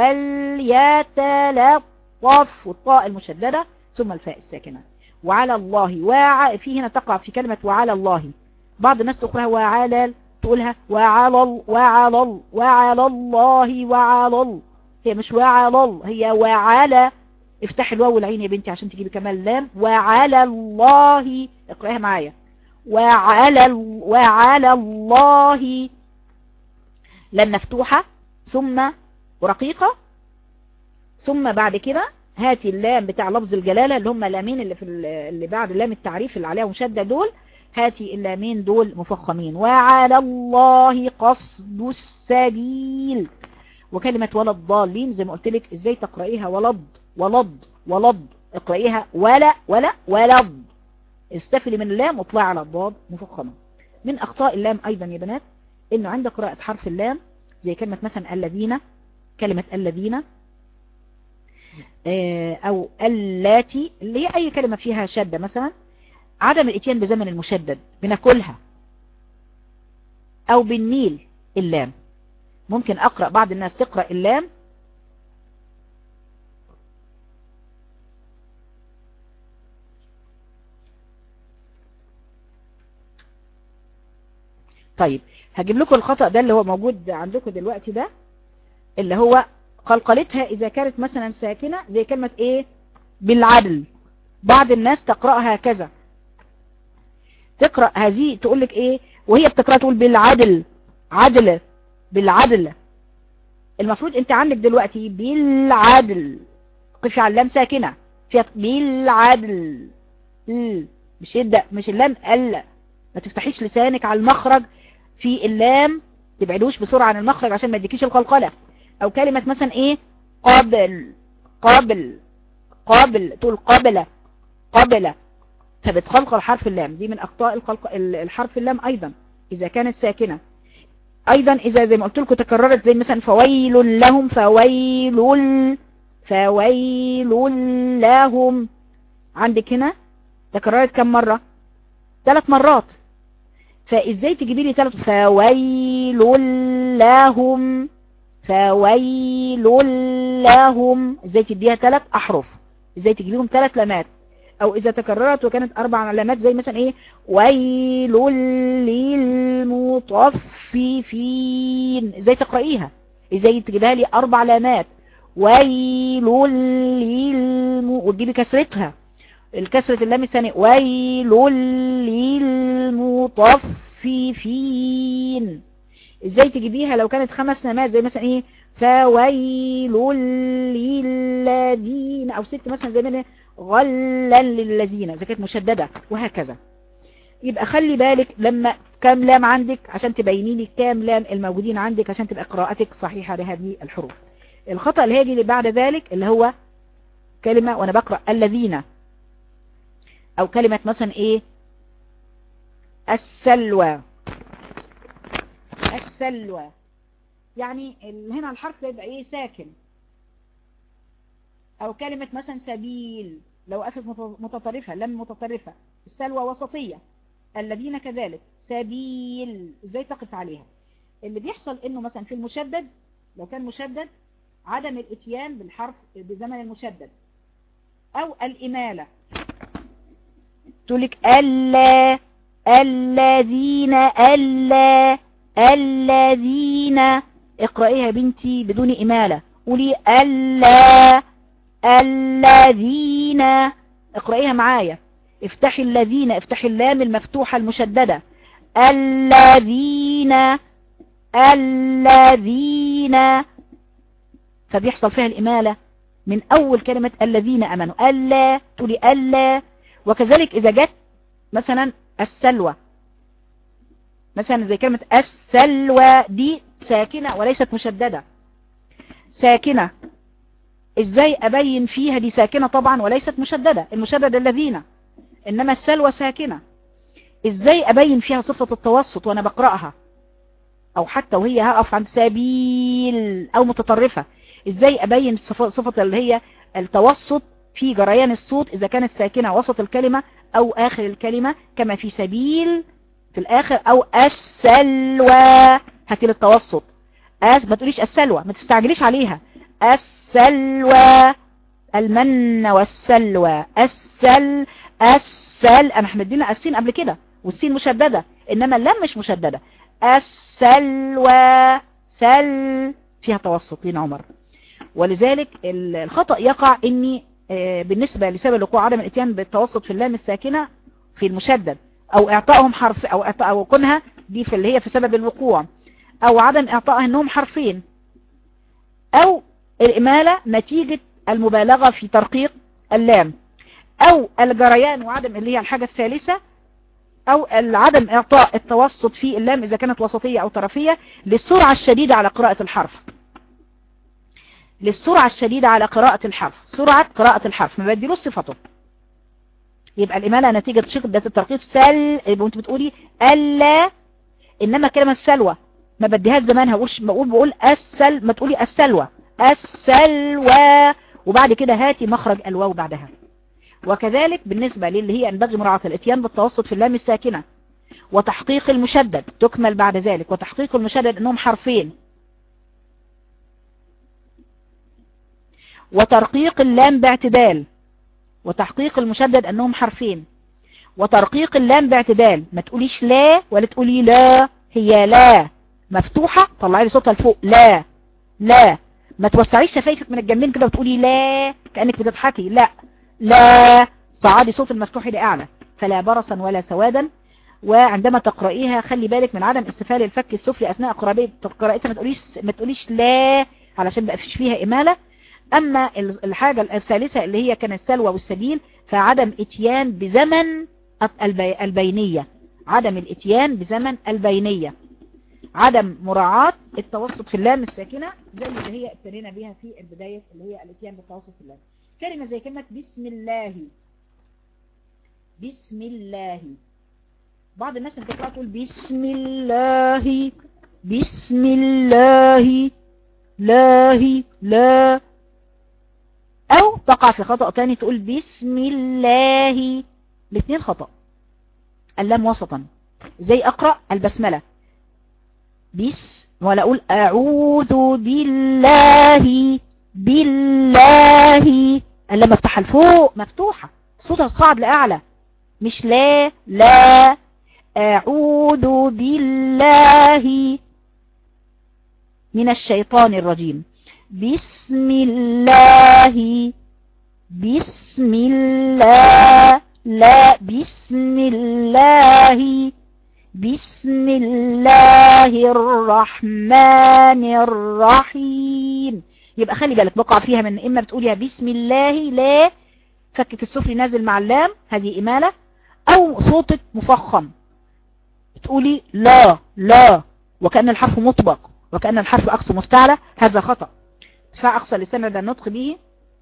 وليتلطف والطاء المشددة ثم الفاء الساكنة وعلى الله وع في هنا تقع في كلمة وعلى الله بعض الناس تقولها وعلى تقولها وعلى وعلى وعلى الله وعلى هي مش وعلى هي وعلى افتح الواو والعين يا بنتي عشان تجيبي كمان لام وعلى الله اقراها معايا وعلى وعلى الله لام مفتوحة ثم ورقيقة ثم بعد كده هاتي اللام بتاع لفظ الجلالة اللي هم اللامين اللي في اللي بعد لام التعريف اللي عليها مشدة دول هاتي اللامين دول مفخمين وعلى الله قصد السبيل وكلمة ولد ضالين زي ما قلت لك ازاي تقرأيها ولد ولد ولد اقرأيها ولا ولا ولد استفلي من اللام واطلع على الضاد مفخمة من اخطاء اللام ايضا يا بنات انه عند قراءة حرف اللام زي كلمة مثلا الذين كلمة الذين او اللاتي اللي هي اي كلمة فيها شدة مثلا عدم الاتيان بزمن المشدد بناكلها او بالنيل اللام ممكن اقرأ بعض الناس تقرأ اللام طيب هجيب لكم الخطأ ده اللي هو موجود عندكم دلوقتي ده اللي هو قلقلتها إذا كانت مثلا ساكنة زي كلمة إيه بالعدل بعض الناس تقرأها هكذا تقرأ هذه تقول لك إيه وهي بتقرأ تقول بالعدل عدل بالعدل المفروض انت عندك دلوقتي بالعدل قفي على اللام ساكنة فيها بالعدل مش يبدأ مش اللام ال ما تفتحيش لسانك على المخرج في اللام تبعدوش بسرعة عن المخرج عشان ما يديكيش القلقلة او كلمة مثلا ايه قابل قابل قابل تقول قابلة قابلة فبتخلقل حرف اللام دي من اخطاء الحرف اللام ايضا اذا كانت ساكنة ايضا اذا زي ما قلت لكم تكررت زي مثلا فويل لهم فويل فويل لهم عندك هنا تكررت كم مرة ثلاث مرات فازاي تجيبي لي ثلاث فويل لهم فويل لهم ازاي تديها ثلاث احرف ازاي تجيبيهم ثلاث لامات او اذا تكررت وكانت اربع علامات زي مثلا ايه ويل للمطففين ازاي تقرأيها ازاي تجيبها لي اربع علامات ويل للم وتجيبي كسرتها الكسرة اللام الثانية ويل للمطففين ازاي تجيبيها لو كانت خمس لامات زي مثلا ايه فويل للذين او ست مثلا زي ما غلا للذين اذا كانت مشددة وهكذا يبقى خلي بالك لما كام لام عندك عشان تبيني لي كام لام الموجودين عندك عشان تبقى قراءتك صحيحة لهذه الحروف الخطأ اللي هيجي بعد ذلك اللي هو كلمة وانا بقرأ الذين او كلمة مثلا ايه السلوى السلوى يعني هنا الحرف ده يبقى ايه ساكن او كلمة مثلا سبيل لو قفت متطرفة لم متطرفة السلوى وسطية الذين كذلك سبيل ازاي تقف عليها اللي بيحصل انه مثلا في المشدد لو كان مشدد عدم الاتيان بالحرف بزمن المشدد او الامالة تقولك ألا الذين ألا الذين اقرأيها يا بنتي بدون إمالة قولي ألا الذين اقرأيها معايا افتحي الذين افتحي اللام المفتوحة المشددة الذين الذين فبيحصل فيها الإمالة من أول كلمة الذين أمنوا ألا تقولي ألا وكذلك إذا جت مثلا السلوى مثلا زي كلمة السلوى دي ساكنة وليست مشددة ساكنة ازاي ابين فيها دي ساكنة طبعا وليست مشددة المشدد الذين انما السلوى ساكنة ازاي ابين فيها صفة التوسط وانا بقرأها او حتى وهي هقف عند سبيل او متطرفة ازاي ابين صفة اللي هي التوسط في جريان الصوت اذا كانت ساكنة وسط الكلمة او اخر الكلمة كما في سبيل في الاخر او السلوى هاتي للتوسط أس ما تقوليش السلوى ما تستعجليش عليها السلوى المن والسلوى السل السل انا احنا ادينا السين قبل كده والسين مشددة انما اللام مش مشددة السلوى سل فيها توسط لين عمر ولذلك الخطأ يقع اني بالنسبة لسبب وقوع عدم الاتيان بالتوسط في اللام الساكنة في المشدد او اعطائهم حرف او اعطاء او كونها دي في اللي هي في سبب الوقوع او عدم اعطائها انهم حرفين او الامالة نتيجة المبالغة في ترقيق اللام او الجريان وعدم اللي هي الحاجة الثالثة او عدم اعطاء التوسط في اللام اذا كانت وسطية او طرفية للسرعة الشديدة على قراءة الحرف للسرعة الشديدة على قراءة الحرف سرعة قراءة الحرف ما بديلوش صفته يبقى الإمالة نتيجة شدة الترقيق سل يبقى انت بتقولي ألا إنما كلمة سلوى ما بديهاش زمان هقولش بقول بقول السل ما تقولي السلوى السلوى وبعد كده هاتي مخرج الواو بعدها وكذلك بالنسبة للي هي ينبغي مراعاة الاتيان بالتوسط في اللام الساكنة وتحقيق المشدد تكمل بعد ذلك وتحقيق المشدد انهم حرفين وترقيق اللام باعتدال وتحقيق المشدد انهم حرفين وترقيق اللام باعتدال ما تقوليش لا ولا تقولي لا هي لا مفتوحة طلعي لي صوتها لفوق لا لا ما توسعيش شفايفك من الجنبين كده وتقولي لا كأنك بتضحكي لا لا صعدي صوت المفتوح لأعلى فلا برصا ولا سوادا وعندما تقرأيها خلي بالك من عدم استفال الفك السفلي أثناء قراءتها ما تقوليش ما تقوليش لا علشان بقى فيش فيها إمالة أما الحاجة الثالثة اللي هي كان السلوى والسبيل فعدم اتيان بزمن البينية عدم الاتيان بزمن البينية عدم مراعاة التوسط في اللام الساكنة زي اللي هي ابتدينا بيها في البداية اللي هي الاتيان بالتوسط في اللام كلمة زي كلمة بسم الله بسم الله بعض الناس بتقرأ تقول بسم الله بسم الله لا لا او تقع في خطأ تاني تقول بسم الله الاثنين خطأ اللام وسطا زي اقرأ البسملة بس ولا اقول اعوذ بالله بالله اللام مفتوحة لفوق مفتوحة صوتها صعد لأعلى مش لا لا اعوذ بالله من الشيطان الرجيم بسم الله بسم الله لا بسم الله بسم الله الرحمن الرحيم يبقى خلي بالك بقع فيها من اما بتقوليها بسم الله لا فكك السفلي نازل مع اللام هذه امالة او صوتك مفخم بتقولي لا لا وكأن الحرف مطبق وكأن الحرف أقصى مستعلى هذا خطأ ارتفاع أقصى اللسان عند النطق به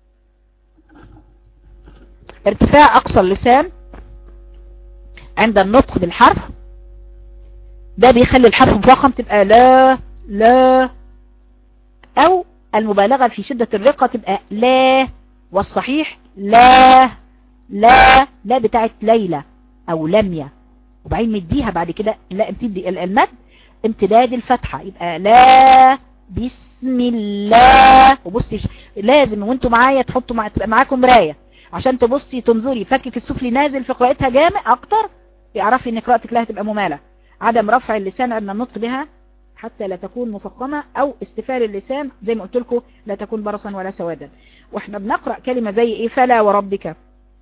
ارتفاع أقصى اللسان عند النطق بالحرف ده بيخلي الحرف مفخم تبقى لا لا أو المبالغة في شدة الرقة تبقى لا والصحيح لا لا لا بتاعت ليلى أو لمية وبعدين مديها بعد كده لا امتدي المد امتداد الفتحة يبقى لا بسم الله وبصي لازم وانتوا معايا تحطوا مع... تبقى معاكم مراية عشان تبصي تنظري فكك السفلي نازل في قراءتها جامع اكتر اعرفي ان قراءتك لها تبقى ممالة عدم رفع اللسان عندما النطق بها حتى لا تكون مفقمة او استفال اللسان زي ما قلت لكم لا تكون برصا ولا سوادا واحنا بنقرأ كلمة زي ايه فلا وربك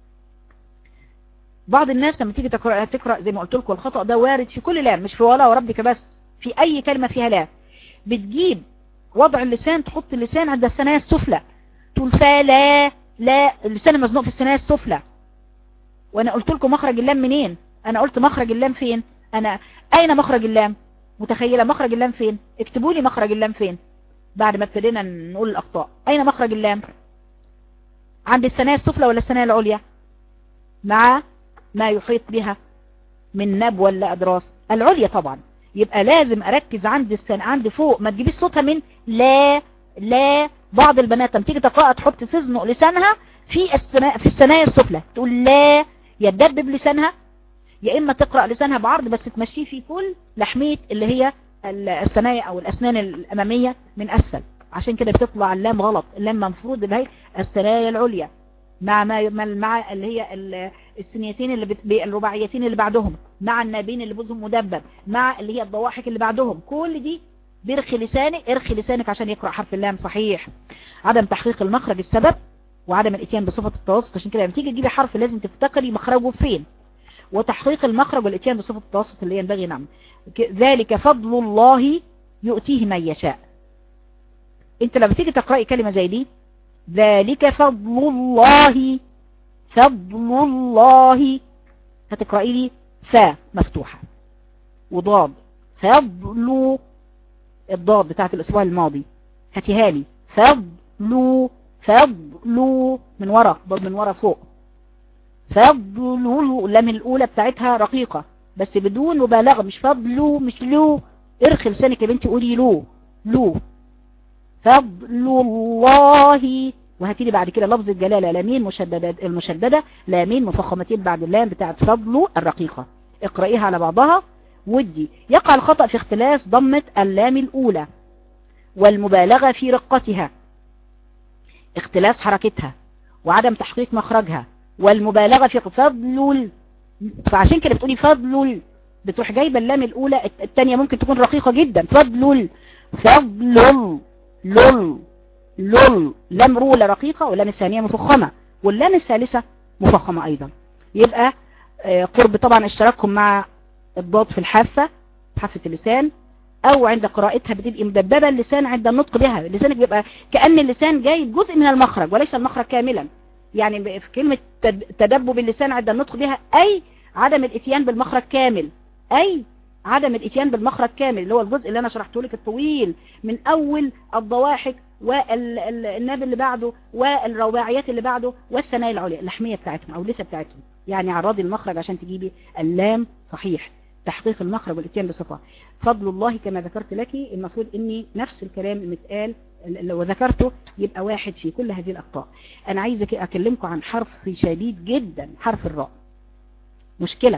بعض الناس لما تيجي تقرأ, تقرأ زي ما قلت لكم الخطأ ده وارد في كل لام مش في ولا وربك بس في اي كلمة فيها لا بتجيب وضع اللسان تحط اللسان عند الثنايا السفلى تقول فلا لا اللسان مزنوق في الثنايا السفلى وانا قلت لكم مخرج اللام منين انا قلت مخرج اللام فين انا اين مخرج اللام متخيلة مخرج اللام فين اكتبوا لي مخرج اللام فين بعد ما ابتدينا نقول الاخطاء اين مخرج اللام عند الثنايا السفلى ولا الثنايا العليا مع ما يحيط بها من نب ولا أدراس العليا طبعا يبقى لازم أركز عند السن عند فوق ما تجيبيش صوتها من لا لا بعض البنات لما تيجي تقرأ تحط تزنق لسانها في السنا في الثنايا السفلى تقول لا يا تدبب لسانها يا إما تقرأ لسانها بعرض بس تمشيه في كل لحمية اللي هي الثنايا أو الأسنان الأمامية من أسفل عشان كده بتطلع اللام غلط اللام مفروض اللي هي الثنايا العليا مع ما مع اللي هي السنيتين اللي بت... الرباعيتين اللي بعدهم مع النابين اللي بوزهم مدبب مع اللي هي الضواحك اللي بعدهم كل دي برخي لسانك ارخي لسانك عشان يقرأ حرف اللام صحيح عدم تحقيق المخرج السبب وعدم الاتيان بصفة التوسط عشان كده لما تيجي تجيبي حرف لازم تفتكري مخرجه فين وتحقيق المخرج والاتيان بصفة التوسط اللي ينبغي نعم ذلك فضل الله يؤتيه من يشاء انت لما تيجي تقرأي كلمة زي دي ذلك فضل الله فضل الله هتقرأي لي فا مفتوحة وضاد فضل الضاد بتاعت الاسبوع الماضي هاتيها لي فضل فضل من ورا ضاد من ورا فوق فضل اللام الاولى بتاعتها رقيقة بس بدون مبالغة مش فضلو مش لو ارخي لسانك يا بنتي قولي لو لو فضل الله وهاتي لي بعد كده لفظ الجلالة لامين مشددة المشددة لامين مفخمتين بعد اللام بتاعت فضل الرقيقة اقرأيها على بعضها ودي يقع الخطأ في اختلاس ضمة اللام الأولى والمبالغة في رقتها اختلاس حركتها وعدم تحقيق مخرجها والمبالغة في فضل فعشان كده بتقولي فضل بتروح جايبه اللام الأولى الثانية ممكن تكون رقيقة جدا فضل فضل لل لل لام رولة رقيقة واللام الثانية مفخمة واللام الثالثة مفخمة أيضا يبقى قرب طبعا اشتراكهم مع الضاد في الحافة حافة اللسان او عند قراءتها بتبقى مدببة اللسان عند النطق بها لسانك بيبقى كأن اللسان جايب جزء من المخرج وليس المخرج كاملا يعني في كلمة تدبب اللسان عند النطق بها اي عدم الاتيان بالمخرج كامل اي عدم الاتيان بالمخرج كامل اللي هو الجزء اللي انا شرحته لك الطويل من اول الضواحك والناب اللي بعده والرواعيات اللي بعده والثنايا العليا اللحمية بتاعتهم او اللسه بتاعتهم يعني عرضي المخرج عشان تجيبي اللام صحيح تحقيق المخرج والاتيان بصفة فضل الله كما ذكرت لك المفروض اني نفس الكلام المتقال لو ذكرته يبقى واحد في كل هذه الاخطاء انا عايزك اكلمكم عن حرف شديد جدا حرف الراء مشكلة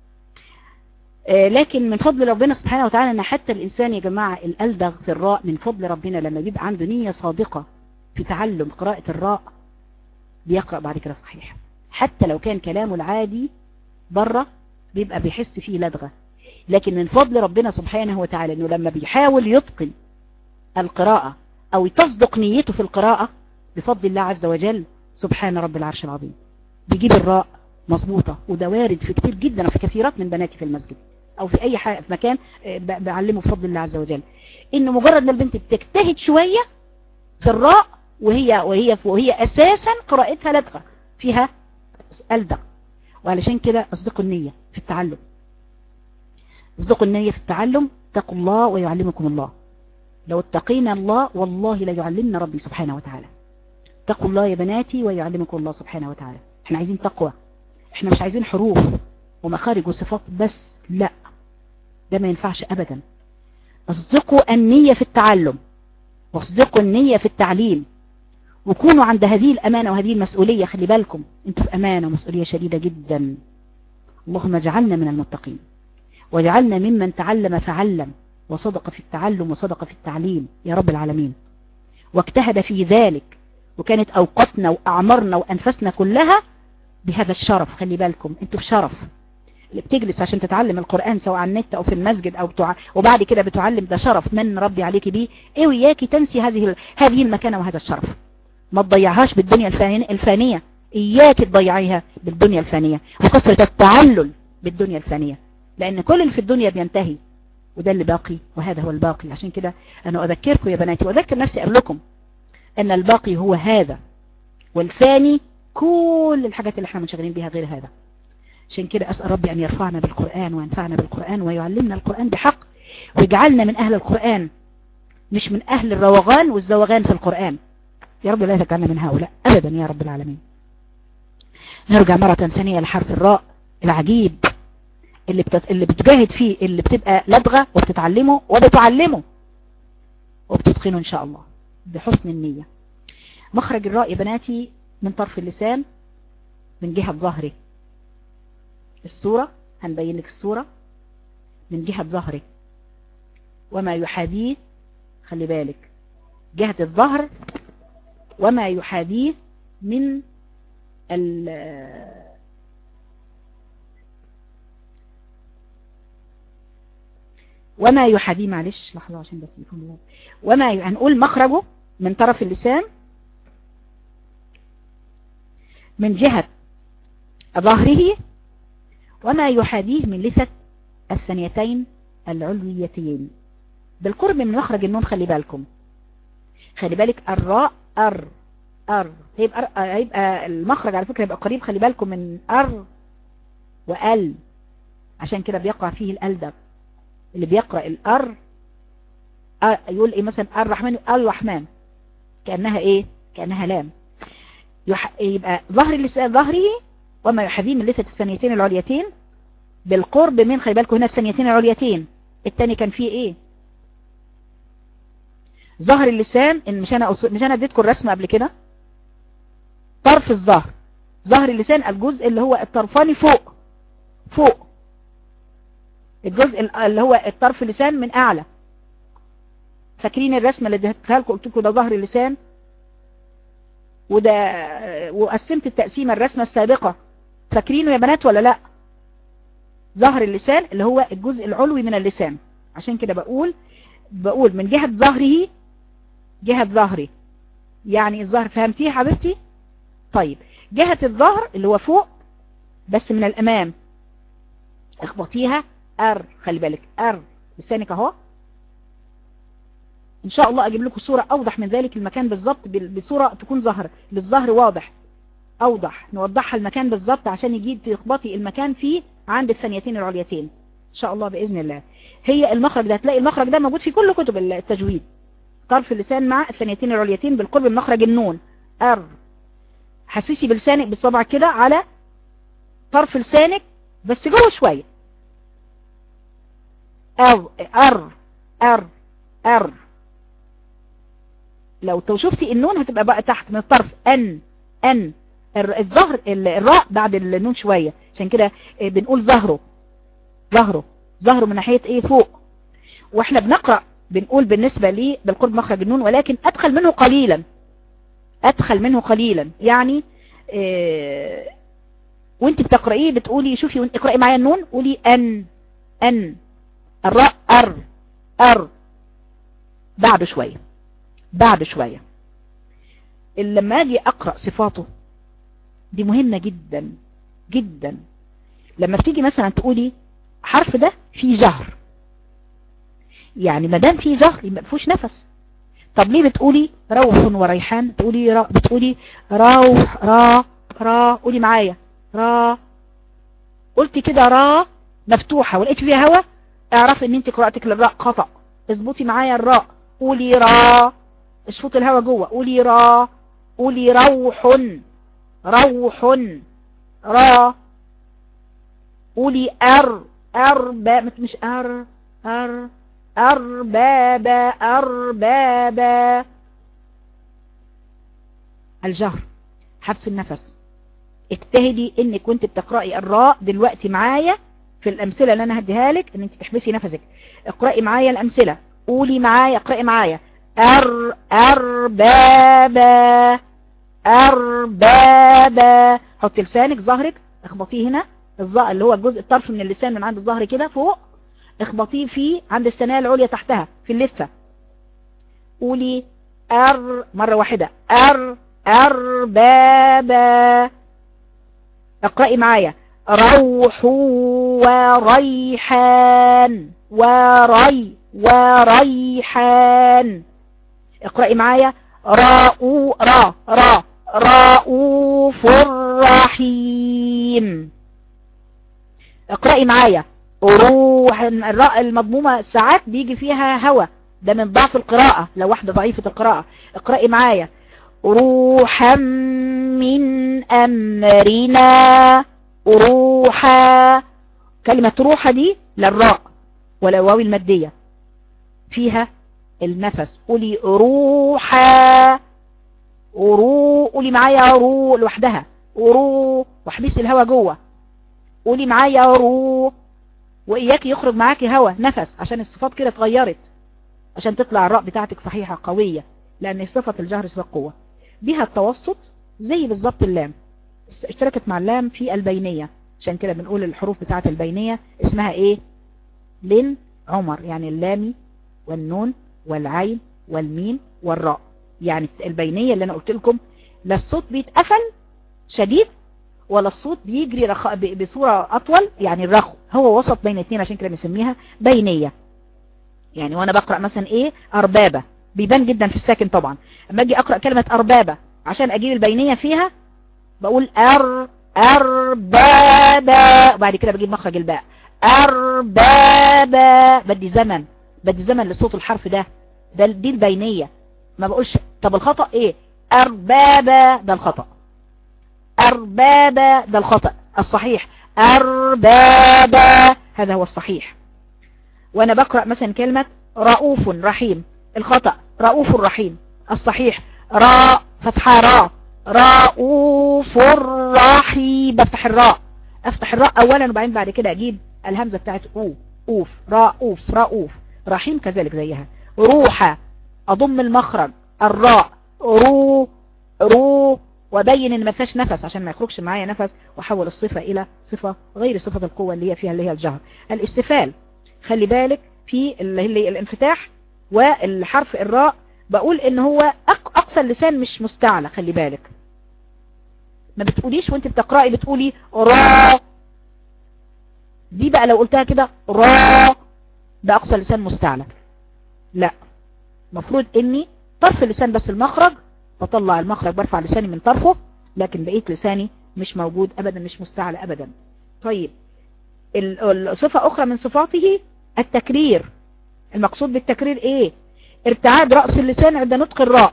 لكن من فضل ربنا سبحانه وتعالى ان حتى الانسان يا جماعة الالدغ في الراء من فضل ربنا لما بيبقى عنده نية صادقة في تعلم قراءة الراء بيقرأ بعد كده صحيح حتى لو كان كلامه العادي بره بيبقى بيحس فيه لدغة لكن من فضل ربنا سبحانه وتعالى انه لما بيحاول يتقن القراءة او تصدق نيته في القراءة بفضل الله عز وجل سبحان رب العرش العظيم بيجيب الراء مظبوطة وده وارد في كتير جدا وفي كثيرات من بناتي في المسجد او في اي حاجة في مكان بعلمه بفضل الله عز وجل انه مجرد ما البنت بتجتهد شوية في الراء وهي وهي وهي اساسا قراءتها لدغة فيها ألدغ وعلشان كده اصدقوا النية في التعلم اصدقوا النية في التعلم اتقوا الله ويعلمكم الله لو اتقينا الله والله لا يعلمنا ربي سبحانه وتعالى اتقوا الله يا بناتي ويعلمكم الله سبحانه وتعالى احنا عايزين تقوى احنا مش عايزين حروف ومخارج وصفات بس لا ده ما ينفعش ابدا اصدقوا النية في التعلم واصدقوا النية في التعليم وكونوا عند هذه الامانة وهذه المسؤولية خلي بالكم انتوا في امانة ومسؤولية شديدة جدا اللهم اجعلنا من المتقين واجعلنا ممن تعلم فعلم وصدق في التعلم وصدق في التعليم يا رب العالمين واجتهد في ذلك وكانت أوقاتنا وأعمارنا وأنفسنا كلها بهذا الشرف خلي بالكم انتوا في شرف اللي بتجلس عشان تتعلم القرآن سواء على النت أو في المسجد أو بتوع وبعد كده بتعلم ده شرف من ربي عليك بيه ايه وياكي تنسي هذه هذه المكانة وهذا الشرف ما تضيعهاش بالدنيا الفانية إياك تضيعيها بالدنيا الفانية وكثرة التعلل بالدنيا الفانية لأن كل اللي في الدنيا بينتهي وده اللي باقي وهذا هو الباقي عشان كده أنا أذكركم يا بناتي وأذكر نفسي قبلكم أن الباقي هو هذا والفاني كل الحاجات اللي احنا منشغلين بها غير هذا عشان كده أسأل ربي أن يرفعنا بالقرآن وينفعنا بالقرآن ويعلمنا القرآن بحق ويجعلنا من أهل القرآن مش من أهل الروغان والزوغان في القرآن يا رب لا تجعلنا من هؤلاء أبدا يا رب العالمين نرجع مرة ثانية لحرف الراء العجيب اللي, بتت... اللي بتجاهد فيه اللي بتبقى لدغة وبتتعلمه وبتعلمه وبتتقنه إن شاء الله بحسن النية مخرج الراء يا بناتي من طرف اللسان من جهة ظهري الصورة هنبين لك الصورة من جهة ظهري وما يحاذيه خلي بالك جهة الظهر وما يحاذيه من ال وما يحاذيه معلش لحظة عشان بس يكون وما هنقول مخرجه من طرف اللسان من جهة ظهره وما يحاذيه من لثة الثانيتين العلويتين بالقرب من مخرج النون خلي بالكم خلي بالك الراء أر أر هيبقى, هيبقى المخرج على فكرة يبقى قريب خلي بالكم من أر وأل عشان كده بيقع فيه الألدب اللي بيقرأ الأر يقول ايه مثلا الرحمن الرحمن كأنها ايه كأنها لام يبقى ظهر اللسان ظهره وما يحذيه من لسة الثانيتين العليتين بالقرب من خلي بالكم هنا الثانيتين العليتين التاني كان فيه ايه ظهر اللسان ان مش انا مش انا اديتكم الرسمه قبل كده طرف الظهر ظهر اللسان الجزء اللي هو الطرفاني فوق فوق الجزء اللي هو الطرف اللسان من اعلى فاكرين الرسمه اللي اديتها لكم قلت لكم ده ظهر اللسان وده وقسمت التقسيمه الرسمه السابقه فاكرينه يا بنات ولا لا ظهر اللسان اللي هو الجزء العلوي من اللسان عشان كده بقول بقول من جهة ظهره جهة ظهري يعني الظهر فهمتيه يا حبيبتي طيب جهة الظهر اللي هو فوق بس من الامام اخبطيها ار خلي بالك ار لسانك اهو ان شاء الله اجيب لكم صورة اوضح من ذلك المكان بالظبط بصورة تكون ظهر للظهر واضح اوضح نوضحها المكان بالظبط عشان يجي تخبطي المكان فيه عند الثانيتين العليتين ان شاء الله باذن الله هي المخرج ده هتلاقي المخرج ده موجود في كل كتب التجويد طرف اللسان مع الثانيتين العليتين بالقرب من مخرج النون ار حسسي بلسانك بالصبع كده على طرف لسانك بس جوه شويه ار ار ار ار لو شفتي النون هتبقى بقى تحت من الطرف ان ان الظهر الراء بعد النون شوية عشان كده بنقول ظهره ظهره ظهره من ناحية ايه فوق واحنا بنقرأ بنقول بالنسبة لي بالقرب مخرج النون ولكن ادخل منه قليلا ادخل منه قليلا يعني إيه وانت بتقرأيه بتقولي شوفي وانت اقرأي معايا النون قولي ان ان الراء ار ار بعد شوية بعد شوية لما اجي اقرأ صفاته دي مهمة جدا جدا لما بتيجي مثلا تقولي حرف ده فيه جهر يعني ما دام فيه جهر يبقى فيهوش نفس طب ليه بتقولي روح وريحان بتقولي را بتقولي روح را را قولي معايا را قلت كده را مفتوحة ولقيت فيها هوا اعرفي ان انت قراءتك للراء خطأ اظبطي معايا الراء قولي را اشفط الهوا جوه قولي را قولي روح روح را قولي ار ارباب مش ار ار ارباب ارباب الجهر حبس النفس اجتهدي انك كنت بتقرأي الراء دلوقتي معايا في الامثلة اللي انا هديها لك ان انت تحبسي نفسك اقرأي معايا الامثلة قولي معايا اقرأي معايا أر أربابا أربابا حطي لسانك ظهرك اخبطيه هنا الظاء اللي هو الجزء الطرف من اللسان من عند الظهر كده فوق اخبطيه فيه عند الثنايا العليا تحتها في اللثة قولي أر مرة واحدة أر أربابا اقرأي معايا روح وريحان وري وريحان اقرأي معايا راء را را رؤوف رحيم اقرأي معايا روح الراء المضمومة ساعات بيجي فيها هوا ده من ضعف القراءة لو واحدة ضعيفة القراءة اقرأي معايا روحا من أمرنا روحا كلمة روحا دي للراء ولا واو المادية فيها النفس قولي روحا رو قولي معايا رو لوحدها رو واحبسي الهوا جوه قولي معايا رو واياك يخرج معاكي هوا نفس عشان الصفات كده اتغيرت عشان تطلع الراء بتاعتك صحيحة قوية لان صفة الجهر صفة قوة بها التوسط زي بالظبط اللام اشتركت مع اللام في البينية عشان كده بنقول الحروف بتاعت البينية اسمها ايه لن عمر يعني اللامي والنون والعين والميم والراء يعني البينية اللي انا قلت لكم لا الصوت بيتقفل شديد ولا الصوت بيجري رخ... بصورة اطول يعني الرخو هو وسط بين الاثنين عشان كده بنسميها بينية يعني وانا بقرأ مثلا ايه اربابة بيبان جدا في الساكن طبعا اما اجي اقرأ كلمة اربابة عشان اجيب البينية فيها بقول ار اربابة وبعد كده بجيب مخرج الباء اربابة بدي زمن بدي زمن لصوت الحرف ده ده دي البينية ما بقولش طب الخطأ ايه اربابة ده الخطأ اربابة ده الخطأ الصحيح اربابة هذا هو الصحيح وانا بقرأ مثلا كلمة رؤوف رحيم الخطأ رؤوف رحيم الصحيح راء فتحة راء رؤوف رحيم بفتح الراء افتح الراء اولا وبعدين بعد كده اجيب الهمزة بتاعت او اوف رؤوف رؤوف رحيم كذلك زيها روحة اضم المخرج الراء رو رو وبين ان ما فيهاش نفس عشان ما يخرجش معايا نفس واحول الصفة الى صفة غير صفة القوة اللي هي فيها اللي هي الجهر الاستفال خلي بالك في اللي هي الانفتاح والحرف الراء بقول ان هو اقصى اللسان مش مستعلى خلي بالك ما بتقوليش وانت بتقرأي بتقولي را دي بقى لو قلتها كده را ده اقصى اللسان مستعلى لا مفروض اني طرف اللسان بس المخرج بطلع المخرج برفع لساني من طرفه لكن بقية لساني مش موجود ابدا مش مستعلى ابدا طيب الصفة اخرى من صفاته التكرير المقصود بالتكرير ايه ارتعاد رأس اللسان عند نطق الراء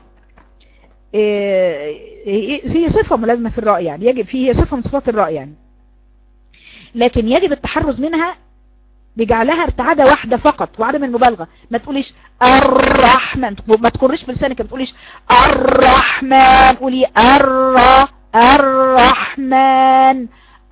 إيه هي صفة ملازمة في الراء يعني يجب فيه صفة من صفات الراء يعني لكن يجب التحرز منها بجعلها ارتعادة واحدة فقط وعدم المبالغة ما تقوليش الرحمن ما تقرش بلسانك ما تقوليش الرحمن قولي الر الرحمن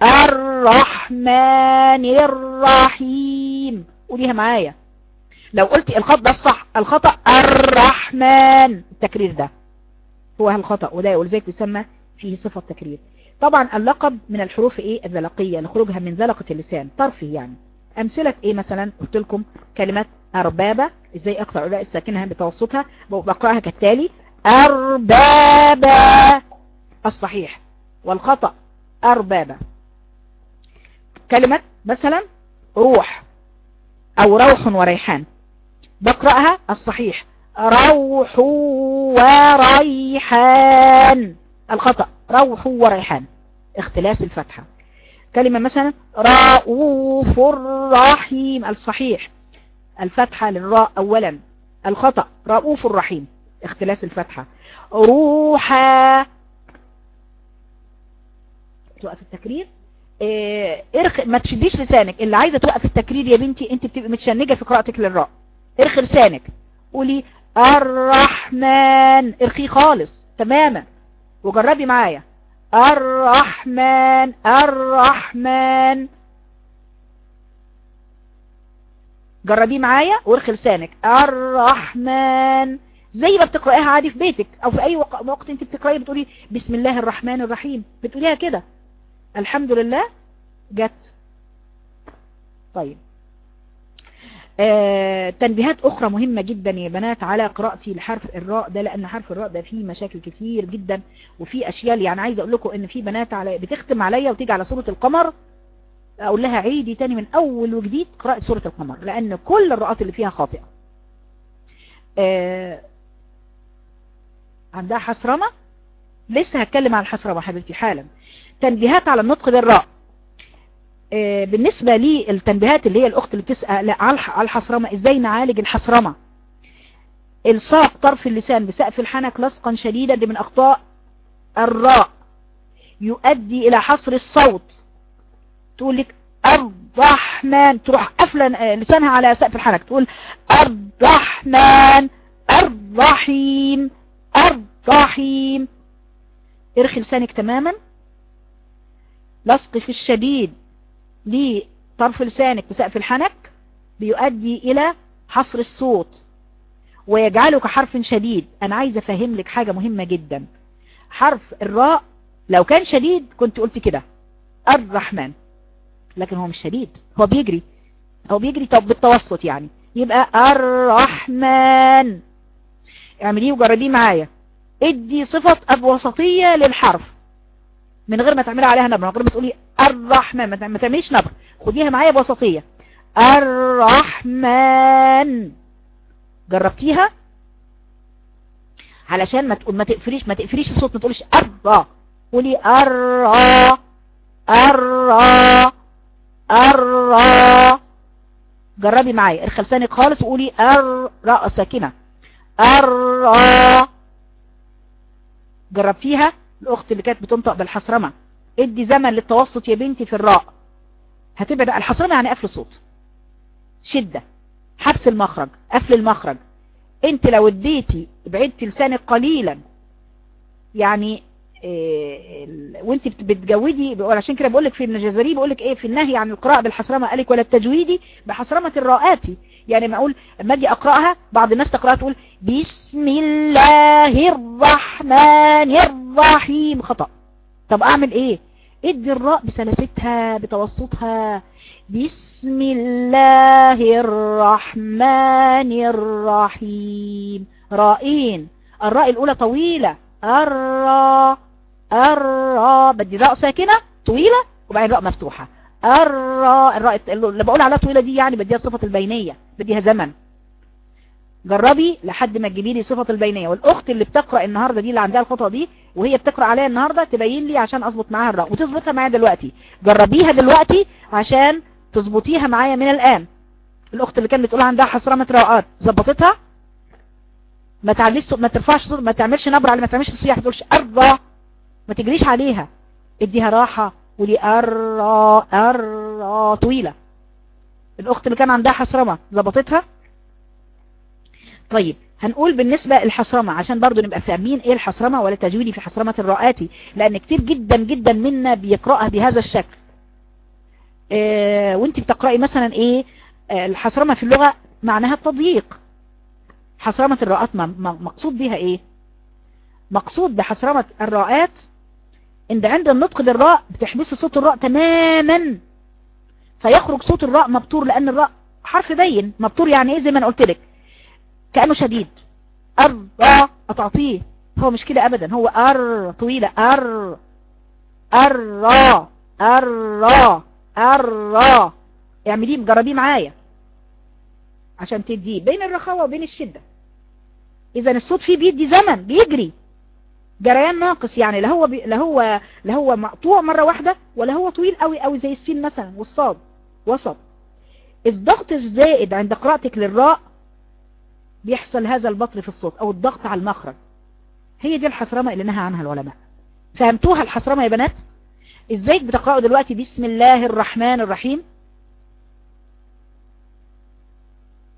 الرحمن الرحيم قوليها معايا لو قلتي الخط ده الصح الخطأ الرحمن التكرير ده هو الخطأ وده ولذلك يسمى فيه صفة تكرير طبعا اللقب من الحروف ايه الذلقية لخروجها من ذلقة اللسان طرفه يعني امثلة ايه مثلا قلت لكم كلمة اربابة ازاي اقرأ علاء الساكنها بتوسطها بقرأها كالتالي اربابة الصحيح والخطأ اربابة كلمة مثلا روح او روح وريحان بقرأها الصحيح روح وريحان الخطأ روح وريحان اختلاس الفتحة كلمة مثلا رؤوف رحيم الصحيح الفتحة للراء اولا الخطأ رؤوف رحيم اختلاس الفتحة روحا توقف التكرير اه ارخ ما تشديش لسانك اللي عايزة توقف التكرير يا بنتي انت بتبقى متشنجة في قراءتك للراء ارخي لسانك قولي الرحمن ارخي خالص تماما وجربي معايا الرحمن الرحمن جربيه معايا وارخي لسانك الرحمن زي ما بتقرأيها عادي في بيتك او في اي وقت انت بتقرأي بتقولي بسم الله الرحمن الرحيم بتقوليها كده الحمد لله جت طيب آه تنبيهات اخرى مهمة جدا يا بنات على قراءتي لحرف الراء ده لان حرف الراء ده فيه مشاكل كتير جدا وفيه اشياء يعني عايزه اقول لكم ان في بنات على بتختم عليا وتيجي على سورة القمر اقول لها عيدي تاني من اول وجديد قراءة سورة القمر لان كل الرؤات اللي فيها خاطئة آه عندها حسرمة لسه هتكلم عن الحسرمة حبيبتي حالا تنبيهات على النطق بالراء آه بالنسبة لي التنبيهات اللي هي الاخت اللي بتسأل على الحسرمة ازاي نعالج الحسرمة الصاق طرف اللسان بسقف الحنك لصقا شديدا من اخطاء الراء يؤدي الى حصر الصوت تقول لك الرحمن تروح قافله لسانها على سقف الحنك تقول الرحمن الرحيم الرحيم ارخي لسانك تماما لصق في الشديد لطرف لسانك بسقف الحنك بيؤدي الى حصر الصوت ويجعله كحرف شديد انا عايزه افهم لك حاجه مهمه جدا حرف الراء لو كان شديد كنت قلت كده الرحمن لكن هو مش شديد هو بيجري هو بيجري طب بالتوسط يعني يبقى الرحمن اعمليه وجربيه معايا ادي صفة وسطية للحرف من غير ما تعملي عليها نبر من غير ما تقولي الرحمن ما تعمليش نبر خديها معايا بوسطية الرحمن جربتيها علشان ما تقول ما تقفليش ما تقفليش الصوت ما تقوليش الرا قولي الرا الرا الرا جربي معايا ارخي لسانك خالص وقولي الراء ساكنه الرا جربتيها الاخت اللي كانت بتنطق بالحصرمه ادي زمن للتوسط يا بنتي في الراء هتبعد الحصرمه يعني قفل الصوت شده حبس المخرج قفل المخرج انت لو اديتي بعدتي لسانك قليلا يعني إيه وانت بتجودي عشان كده بقول لك في الجزري بقول لك ايه في النهي عن القراءه بالحصرمه قال لك ولا التجويدي بحصرمه الراءات يعني ما اقول لما اجي اقراها بعض الناس تقراها تقول بسم الله الرحمن الرحيم خطا طب اعمل ايه ادي الراء بسلاستها بتوسطها بسم الله الرحمن الرحيم رائين الراء الاولى طويله الراء الراء بدي راء ساكنة طويلة وبعدين راء مفتوحة الراء الراء اللي بقول عليها طويلة دي يعني بديها صفة البينية بديها زمن جربي لحد ما تجيبي لي صفة البينية والاخت اللي بتقرأ النهاردة دي اللي عندها الخطأ دي وهي بتقرأ عليها النهاردة تبين لي عشان اظبط معاها الراء وتظبطها معايا دلوقتي جربيها دلوقتي عشان تظبطيها معايا من الان الاخت اللي كانت بتقول عندها حصرمة راءات ظبطتها ما تعليش ما ترفعش صوت ما تعملش نبرة على ما تعملش تصيح ما تقولش ارضى ما تجريش عليها اديها راحة ولي ارى ارى طويلة الاخت اللي كان عندها حصرمة ظبطتها طيب هنقول بالنسبة الحصرمة عشان برضو نبقى فاهمين ايه الحصرمة ولا تجويدي في حصرمة الرآتي لان كتير جدا جدا منا بيقرأها بهذا الشكل اه وانت بتقرأي مثلا ايه اه الحصرمة في اللغة معناها التضييق حصرمة الراءات مقصود بها ايه مقصود بحصرمة الراءات ان عند النطق بالراء بتحبس صوت الراء تماما فيخرج صوت الراء مبتور لان الراء حرف بين مبتور يعني ايه زي ما انا قلت لك كأنه شديد الراء اتعطيه هو مش كده ابدا هو ار طويلة ار الراء الراء الراء اعمليه مجربيه معايا عشان تديه بين الرخاوة وبين الشدة اذا الصوت فيه بيدي زمن بيجري جريان ناقص يعني لا هو بي... لا هو لا هو مقطوع مرة واحدة ولا هو طويل قوي قوي زي السين مثلا والصاد وسط الضغط الزائد عند قراءتك للراء بيحصل هذا البطر في الصوت او الضغط على المخرج هي دي الحسرمة اللي نهى عنها العلماء فهمتوها الحسرمة يا بنات ازاي بتقرأوا دلوقتي بسم الله الرحمن الرحيم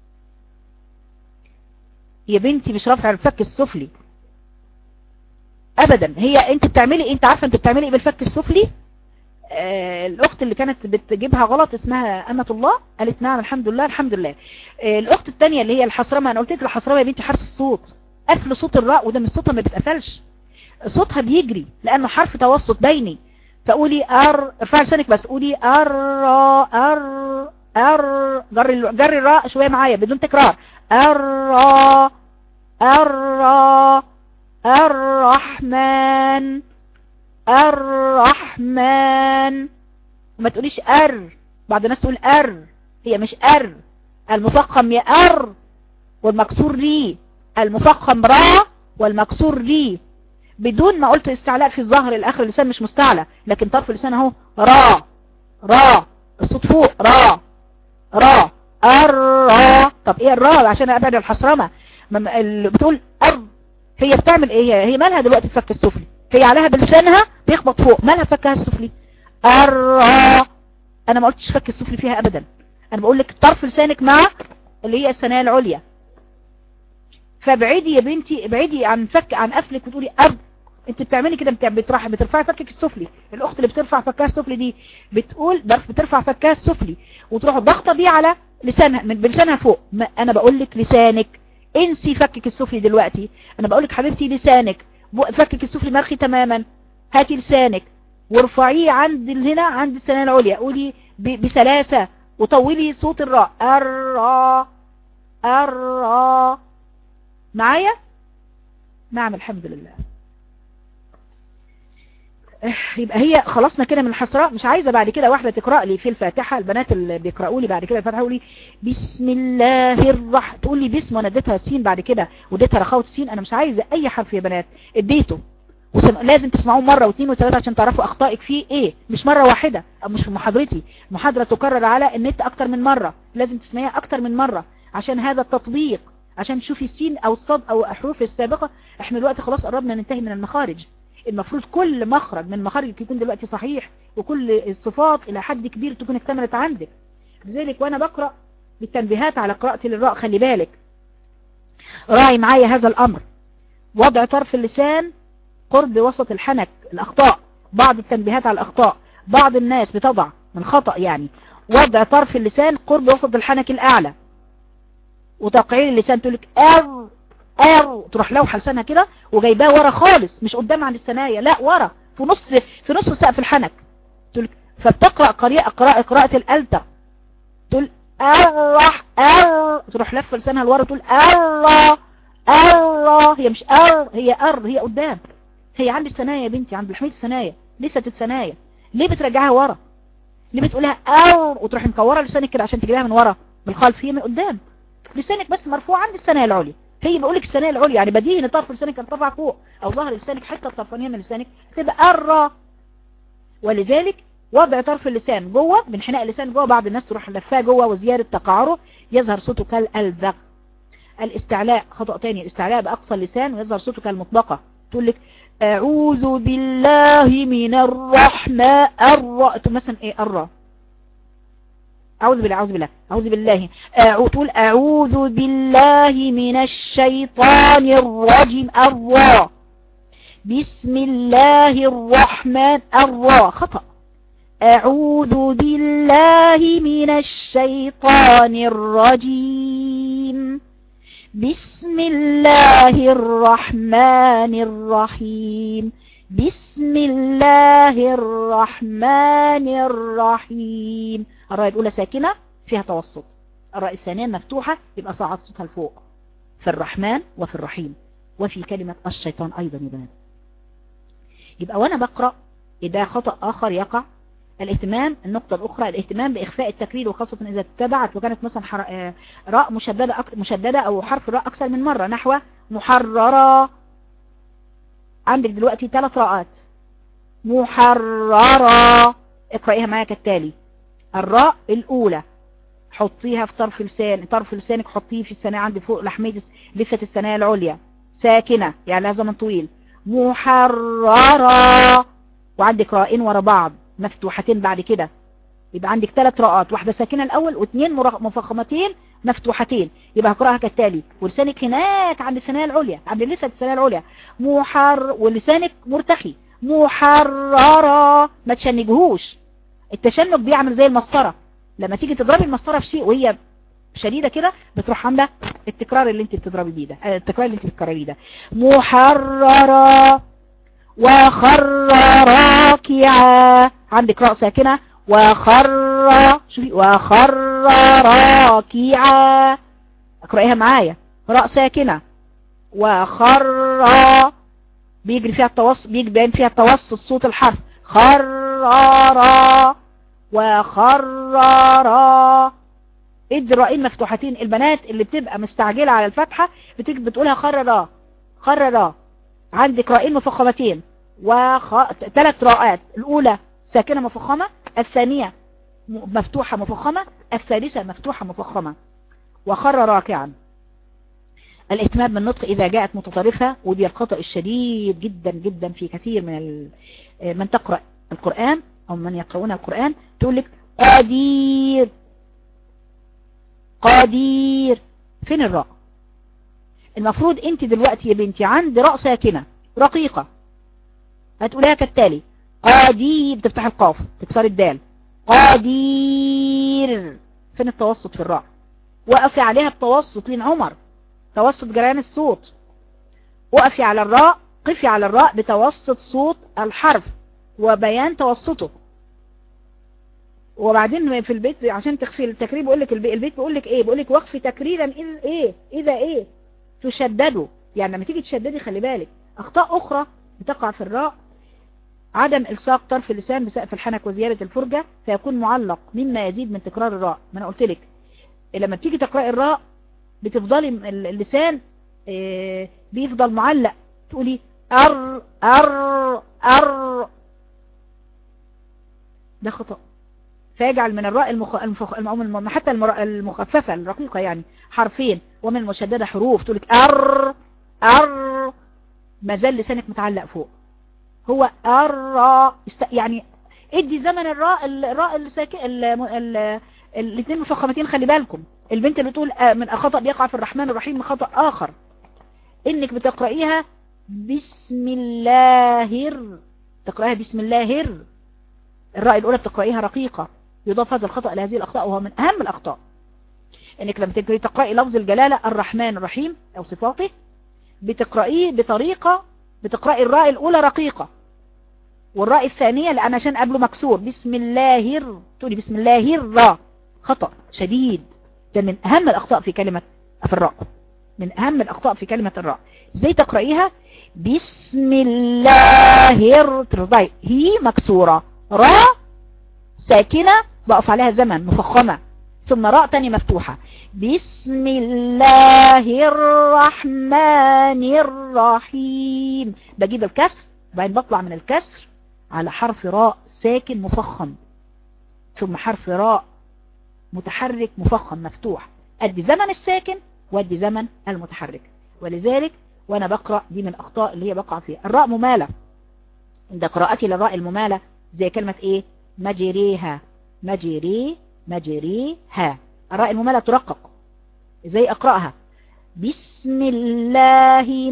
يا بنتي مش رافع الفك السفلي ابدا هي انت بتعملي ايه انت عارفه انت بتعملي ايه بالفك السفلي آه الاخت اللي كانت بتجيبها غلط اسمها امة الله قالت نعم الحمد لله الحمد لله آه الاخت الثانيه اللي هي الحصرمه انا قلت لك الحصرمه يا بنتي حرف الصوت قفل صوت الراء وده من صوتها ما بيتقفلش صوتها بيجري لانه حرف توسط بيني فقولي ار ارفعي لسانك بس قولي ار ار ار جري جري الراء شويه معايا بدون تكرار ار ار الرحمن الرحمن وما تقوليش ار بعض الناس تقول ار هي مش ار المفخم يا ار والمكسور ري المفخم را والمكسور ري بدون ما قلت استعلاء في الظهر الاخر اللسان مش مستعلى لكن طرف اللسان اهو را را الصوت فوق را را الرا طب ايه الرا عشان ابعد الحصرمه بتقول ار هي بتعمل ايه هي مالها دلوقتي الفك السفلي هي عليها بلسانها بيخبط فوق مالها فكها السفلي الرا انا ما قلتش فك السفلي فيها ابدا انا بقول لك طرف لسانك مع اللي هي الثنايا العليا فابعدي يا بنتي ابعدي عن فك عن قفلك وتقولي ارض انت بتعملي كده بترفعي بترفعي فكك السفلي الاخت اللي بترفع فكها السفلي دي بتقول بترفع فكها السفلي وتروح ضغطه بيه على لسانها من بلسانها فوق ما انا بقول لك لسانك انسي فكك السفلي دلوقتي انا بقول لك حبيبتي لسانك فكك السفلي مرخي تماما هاتي لسانك وارفعيه عند هنا عند السنان العليا قولي بسلاسة وطولي صوت الراء الراء الراء معايا نعم الحمد لله يبقى هي خلصنا كده من الحسراء مش عايزة بعد كده واحدة تقرأ لي في الفاتحة البنات اللي بيقرأوا لي بعد كده الفاتحة يقول لي بسم الله الرحمن تقول لي بسم وانا اديتها سين بعد كده واديتها رخاوة سين انا مش عايزة اي حرف يا بنات اديته وسم... لازم تسمعوه مرة واثنين وثلاثة عشان تعرفوا اخطائك فيه ايه مش مرة واحدة او مش في محاضرتي محاضرة تكرر على النت اكتر من مرة لازم تسمعيها اكتر من مرة عشان هذا التطبيق عشان تشوفي السين او الصاد او الحروف السابقة احنا دلوقتي خلاص قربنا ننتهي من المخارج المفروض كل مخرج من مخارجك يكون دلوقتي صحيح وكل الصفات الى حد كبير تكون اكتملت عندك لذلك وانا بقرأ بالتنبيهات على قراءة للراء خلي بالك راعي معايا هذا الامر وضع طرف اللسان قرب وسط الحنك الاخطاء بعض التنبيهات على الاخطاء بعض الناس بتضع من خطأ يعني وضع طرف اللسان قرب وسط الحنك الاعلى وتقعير اللسان تقول لك ار ار تروح لوحة لسانها كده وجايباه ورا خالص مش قدام عند الثنايا لا ورا في نص في نص سقف الحنك تقول فبتقرأ قراءة قراءة قراءة الالتا تقول الرح ار تروح لفه لسانها لورا تقول الله الله هي مش ار هي ار هي قدام هي عند الثنايا يا بنتي عند لحمية الثنايا لسه الثنايا ليه بترجعها ورا ليه بتقولها ار وتروح مكوره لسانك كده عشان تجيبها من ورا بالخلف هي من قدام لسانك بس مرفوع عند الثنايا العليا هي بقول لك الثنايا العليا يعني بديهي ان طرف لسانك يرتفع فوق او ظهر لسانك حتى الطرفانيه من لسانك تبقى ار ولذلك وضع طرف اللسان جوه من حناء اللسان جوه بعض الناس تروح لفاه جوه وزياده تقعره يظهر صوته كالالذغ الاستعلاء خطأ تاني الاستعلاء بأقصى اللسان ويظهر صوته كالمطبقة تقول لك أعوذ بالله من الرحمة الر مثلا ايه الر أعوذ بالله أعوذ بالله أعوذ بالله أعوذ تقول أعوذ بالله من الشيطان الرجيم الر بسم الله الرحمن الر خطأ أعوذ بالله من الشيطان الرجيم بسم الله الرحمن الرحيم بسم الله الرحمن الرحيم الراء الأولى ساكنة فيها توسط الراء الثانية مفتوحة يبقى صعد صوتها لفوق في الرحمن وفي الرحيم وفي كلمة الشيطان أيضا يا بنات يبقى وأنا بقرأ إذا خطأ آخر يقع الاهتمام النقطة الأخرى الاهتمام بإخفاء التكرير وخاصة إذا اتبعت وكانت مثلا حر... راء مشددة أك... مشددة أو حرف راء أكثر من مرة نحو محررة عندك دلوقتي ثلاث راءات محررة اقرأيها معايا كالتالي الراء الأولى حطيها في طرف لسان طرف لسانك حطيه في الثنايا عندي فوق لحمية لفة الثنايا العليا ساكنة يعني لها زمن طويل محررة وعندك راءين ورا بعض مفتوحتين بعد كده يبقى عندك ثلاث راءات واحدة ساكنة الأول واثنين مفخمتين مفتوحتين يبقى هقراها كالتالي ولسانك هناك عند الثنايا العليا عند لسه الثنايا العليا محر ولسانك مرتخي محررة ما تشنجهوش التشنج بيعمل زي المسطرة لما تيجي تضربي المسطرة في شيء وهي شديدة كده بتروح عاملة التكرار اللي انت بتضربي بيه ده التكرار اللي انت بتكرريه ده محررة وخر راكعا عندك راء ساكنة وخر شوفي وخر راكعا اقرأيها معايا راء ساكنة وخر بيجري فيها التوسط بيجي بين فيها التوسط صوت الحرف خرارا وخرارا ادي الرائين مفتوحتين البنات اللي بتبقى مستعجلة على الفتحة بتيجي بتقولها خررا خررا عندك رائين مفخمتين وخ... ثلاث راءات الاولى ساكنة مفخمة الثانية مفتوحة مفخمة الثالثة مفتوحة مفخمة وخر راكعا الاهتمام بالنطق إذا جاءت متطرفة ودي الخطأ الشديد جدا جدا في كثير من ال... من تقرأ القرآن أو من يقرؤون القرآن تقول لك قدير قدير فين الراء المفروض انت دلوقتي يا بنتي عند راء ساكنة رقيقة هتقولها كالتالي قدير بتفتح القاف تكسر الدال قدير فين التوسط في الراء وقفي عليها التوسط لين عمر توسط جريان الصوت وقفي على الراء قفي على الراء بتوسط صوت الحرف وبيان توسطه وبعدين في البيت عشان تخفي التكرير بيقول لك البيت بيقول لك ايه بيقول لك وقفي تكريرا اذا ايه اذا ايه تشددوا يعني لما تيجي تشددي خلي بالك اخطاء اخرى بتقع في الراء عدم الصاق طرف اللسان بسقف الحنك وزيادة الفرجة فيكون معلق مما يزيد من تكرار الراء ما انا قلت لك لما بتيجي تقرأي الراء بتفضلي اللسان بيفضل معلق تقولي ار ار ار ده خطأ فيجعل من الراء المخ... المفخ... الم... حتى المخففة الرقيقة يعني حرفين ومن المشددة حروف تقولك ار ار ما زال لسانك متعلق فوق هو الراء است... يعني ادي زمن الراء الراء الساكن الاثنين مفخمتين خلي بالكم البنت اللي بتقول من خطأ بيقع في الرحمن الرحيم من خطأ آخر انك بتقرأيها بسم الله تقرأيها بسم الله الراء الأولى بتقرأيها رقيقة يضاف هذا الخطأ لهذه الأخطاء وهو من أهم الأخطاء انك لما تقرأي تقرأي لفظ الجلالة الرحمن الرحيم أو صفاته بتقرأيه بطريقة بتقرأي الراء الأولى رقيقة والراء الثانية لأن عشان قبله مكسور بسم الله تقولي بسم الله الراء خطأ شديد ده من أهم الأخطاء في كلمة في الراء من أهم الأخطاء في كلمة الراء ازاي تقرأيها بسم الله ترضي هي مكسورة راء ساكنة بقف عليها زمن مفخمة ثم راء تاني مفتوحة بسم الله الرحمن الرحيم بجيب الكسر وبعدين بطلع من الكسر على حرف راء ساكن مفخم ثم حرف راء متحرك مفخم مفتوح ادي زمن الساكن وادي زمن المتحرك ولذلك وانا بقرأ دي من الاخطاء اللي هي بقع فيها الراء ممالة عند قراءتي للراء الممالة زي كلمة ايه مجريها مجري مجريها الراء الممالة ترقق ازاي اقرأها بسم الله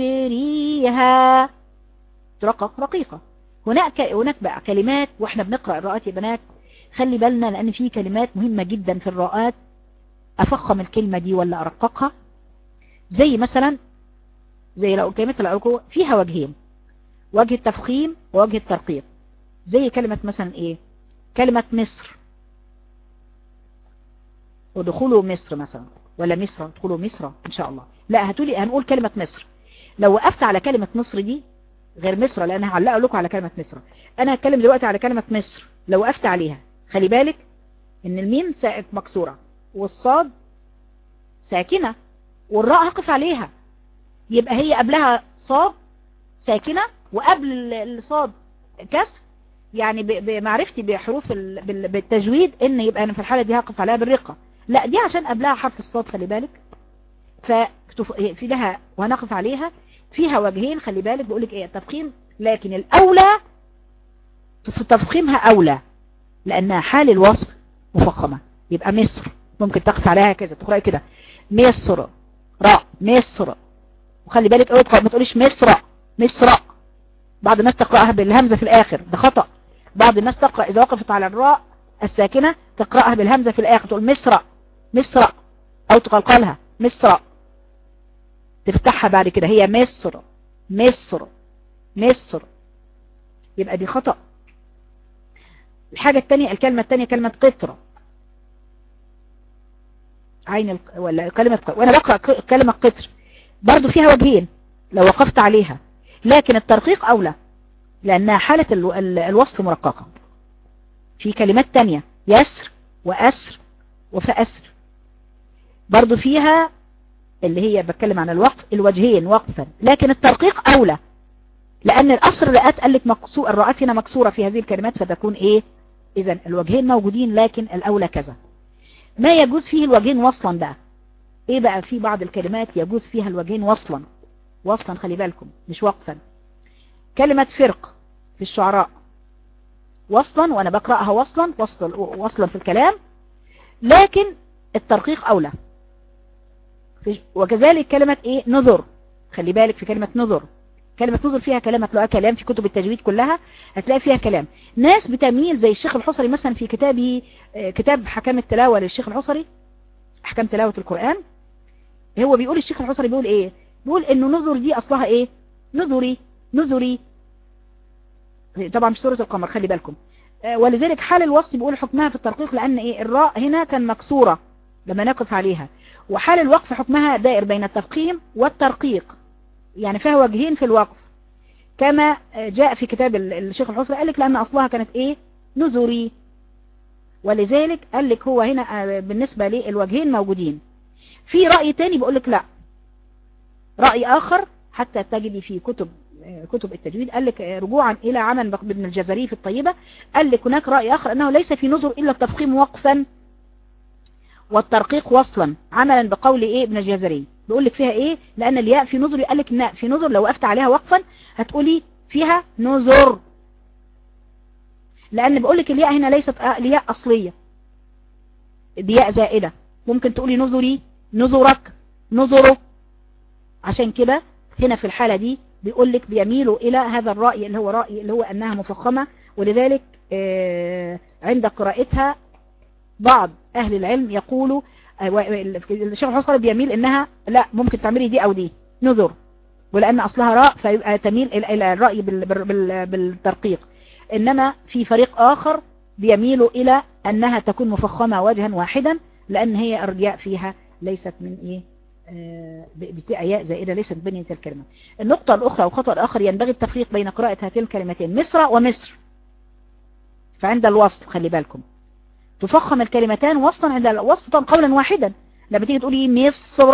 مجريها ترقق رقيقة هناك هناك بقى كلمات واحنا بنقرأ الراءات يا بنات خلي بالنا لان في كلمات مهمة جدا في الراءات افخم الكلمة دي ولا ارققها زي مثلا زي لو كلمة الأرقو فيها وجهين وجه التفخيم ووجه الترقيق زي كلمة مثلا ايه كلمة مصر ودخولوا مصر مثلا ولا مصر ادخلوا مصر ان شاء الله لا هتقولي هنقول كلمة مصر لو وقفت على كلمة مصر دي غير مصر لان هعلقه لكم على كلمة مصر انا هتكلم دلوقتي على كلمة مصر لو وقفت عليها خلي بالك ان الميم ساكت مكسورة والصاد ساكنة والراء هقف عليها يبقى هي قبلها صاد ساكنة وقبل الصاد كسر يعني بمعرفتي بحروف بالتجويد ان يبقى انا في الحالة دي هقف عليها بالرقة لا دي عشان قبلها حرف الصاد خلي بالك ففي لها وهنقف عليها فيها وجهين خلي بالك بقولك ايه التفخيم لكن الاولى في تفخيمها اولى لانها حال الوصف مفخمة يبقى مصر ممكن تقف عليها كذا تقرأي كده مصر راء مصر وخلي بالك اوعي ما تقوليش مصر مصر بعض الناس تقرأها بالهمزة في الآخر ده خطأ بعض الناس تقرأ إذا وقفت على الراء الساكنة تقرأها بالهمزة في الآخر تقول مصر مصر أو تقلقلها مصر تفتحها بعد كده هي مصر مصر مصر يبقى دي خطأ الحاجة التانية الكلمة التانية كلمة قطرة عين ال... ولا كلمة قطر. وانا بقرأ كلمة قطر برضو فيها وجهين لو وقفت عليها لكن الترقيق اولى لانها حالة ال... ال... الوصف مرققة في كلمات تانية يسر وأسر وفأسر برضو فيها اللي هي بتكلم عن الوقف الوجهين وقفا لكن الترقيق أولى لأن الأصر الرئات قال لك مكسور الرئات هنا مكسورة في هذه الكلمات فتكون إيه إذا الوجهين موجودين لكن الأولى كذا ما يجوز فيه الوجهين وصلا بقى إيه بقى في بعض الكلمات يجوز فيها الوجهين وصلا وصلا خلي بالكم مش وقفا كلمة فرق في الشعراء وصلا وأنا بقرأها وصلا وصلا, وصلا في الكلام لكن الترقيق أولى وكذلك كلمة إيه نذر خلي بالك في كلمة نذر كلمة نذر فيها كلام هتلاقيها كلام في كتب التجويد كلها هتلاقي فيها كلام ناس بتميل زي الشيخ الحصري مثلا في كتابه كتاب حكام التلاوة للشيخ الحصري أحكام تلاوة القرآن هو بيقول الشيخ الحصري بيقول إيه بيقول إنه نذر دي أصلها إيه نذري نذري طبعا في سورة القمر خلي بالكم ولذلك حال الوصل بيقول حكمها في الترقيق لأن إيه الراء هنا كان مكسورة لما نقف عليها وحال الوقف حكمها دائر بين التفخيم والترقيق يعني فيها وجهين في الوقف كما جاء في كتاب الشيخ الحصري قال لك لأن أصلها كانت إيه نذري ولذلك قال لك هو هنا بالنسبة للوجهين موجودين في رأي تاني بيقول لك لا رأي آخر حتى تجدي في كتب كتب التجويد قال لك رجوعا إلى عمل ابن الجزري في الطيبة قال لك هناك رأي آخر أنه ليس في نذر إلا التفخيم وقفا والترقيق وصلا عملا بقول إيه ابن الجزري بيقول لك فيها إيه لأن الياء في نذر قال لك إن في نذر لو وقفت عليها وقفا هتقولي فيها نذر لأن بيقول لك الياء هنا ليست الياء أصلية دي ياء زائدة ممكن تقولي نذري نذرك نذره عشان كده هنا في الحالة دي بيقول لك بيميلوا إلى هذا الرأي اللي هو رأي اللي هو أنها مفخمة ولذلك عند قراءتها بعض أهل العلم يقولوا الشيخ الحصري بيميل إنها لا ممكن تعملي دي أو دي نذر ولأن أصلها راء فيبقى تميل إلى الرأي بالترقيق إنما في فريق آخر بيميلوا إلى أنها تكون مفخمة وجها واحدا لأن هي الرياء فيها ليست من إيه بتاء زائدة ليست بنية الكلمة النقطة الأخرى وخطأ الآخر ينبغي التفريق بين قراءة هاتين الكلمتين مصر ومصر فعند الوصل خلي بالكم تفخم الكلمتان وصلا عند وسطا قولا واحدا لما تيجي تقولي مصر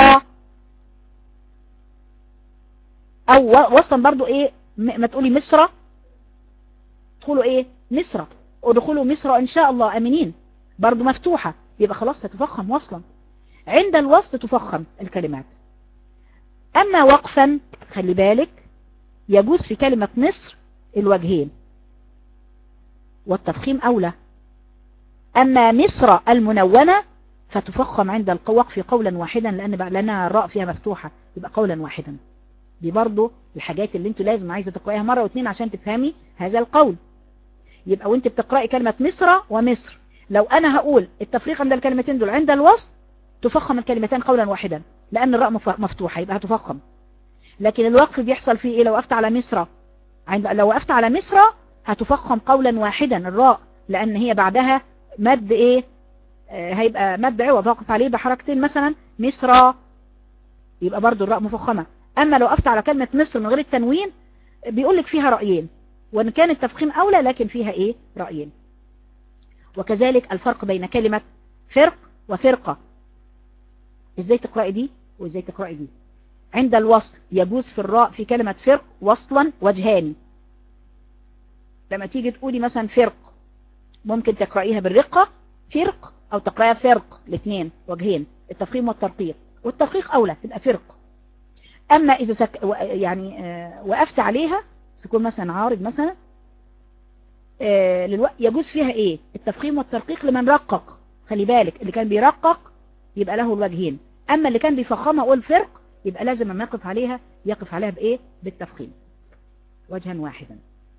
او وسطا برضو ايه ما تقولي مصر تقولوا ايه مصر ودخلوا مصر ان شاء الله امنين برضو مفتوحة يبقى خلاص تتفخم وصلا عند الوصل تفخم الكلمات اما وقفا خلي بالك يجوز في كلمة مصر الوجهين والتفخيم اولى أما مصر المنونة فتفخم عند الوقف قولا واحدا لأن لأنها الراء فيها مفتوحة يبقى قولا واحدا دي برضو الحاجات اللي انتوا لازم عايزة تقرأيها مرة واثنين عشان تفهمي هذا القول يبقى وانت بتقرأي كلمة مصر ومصر لو أنا هقول التفريق عند الكلمتين دول عند الوصل تفخم الكلمتين قولا واحدا لأن الراء مفتوحة يبقى هتفخم لكن الوقف بيحصل فيه ايه لو وقفت على مصر عند لو وقفت على مصر هتفخم قولا واحدا الراء لأن هي بعدها مد ايه آه هيبقى مد عوض واقف عليه بحركتين مثلا مصر يبقى برضو الراء مفخمة اما لو وقفت على كلمة مصر من غير التنوين بيقول لك فيها رأيين وان كان التفخيم اولى لكن فيها ايه رأيين وكذلك الفرق بين كلمة فرق وفرقة ازاي تقرأي دي وازاي تقرأي دي عند الوصل يجوز في الراء في كلمة فرق وصلا وجهان لما تيجي تقولي مثلا فرق ممكن تقرأيها بالرقة فرق او تقرأيها فرق الاثنين وجهين التفخيم والترقيق والترقيق اولى تبقى فرق اما اذا سك... يعني وقفت عليها سكون مثلا عارض مثلا للو... يجوز فيها ايه التفخيم والترقيق لمن رقق خلي بالك اللي كان بيرقق يبقى له الوجهين اما اللي كان بيفخمها اقول فرق يبقى لازم لما يقف عليها يقف عليها بايه بالتفخيم وجها واحدا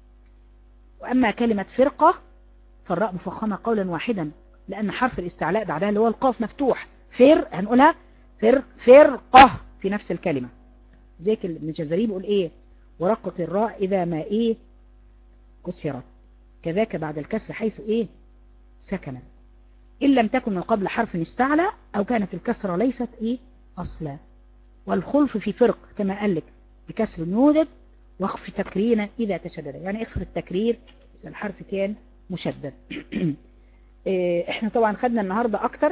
واما كلمة فرقة فالراء مفخمة قولا واحدا لان حرف الاستعلاء بعدها اللي هو القاف مفتوح فر هنقولها فر فرقة في نفس الكلمة زي ابن جزري بيقول ايه ورقة الراء اذا ما ايه كسرت كذاك بعد الكسر حيث ايه سكنت إن لم تكن من قبل حرف استعلى أو كانت الكسرة ليست إيه أصلا والخلف في فرق كما قال لك بكسر يوجد واخف تكريرا إذا تشدد يعني اخفر التكرير إذا الحرف كان مشدد إيه، احنا طبعا خدنا النهاردة أكتر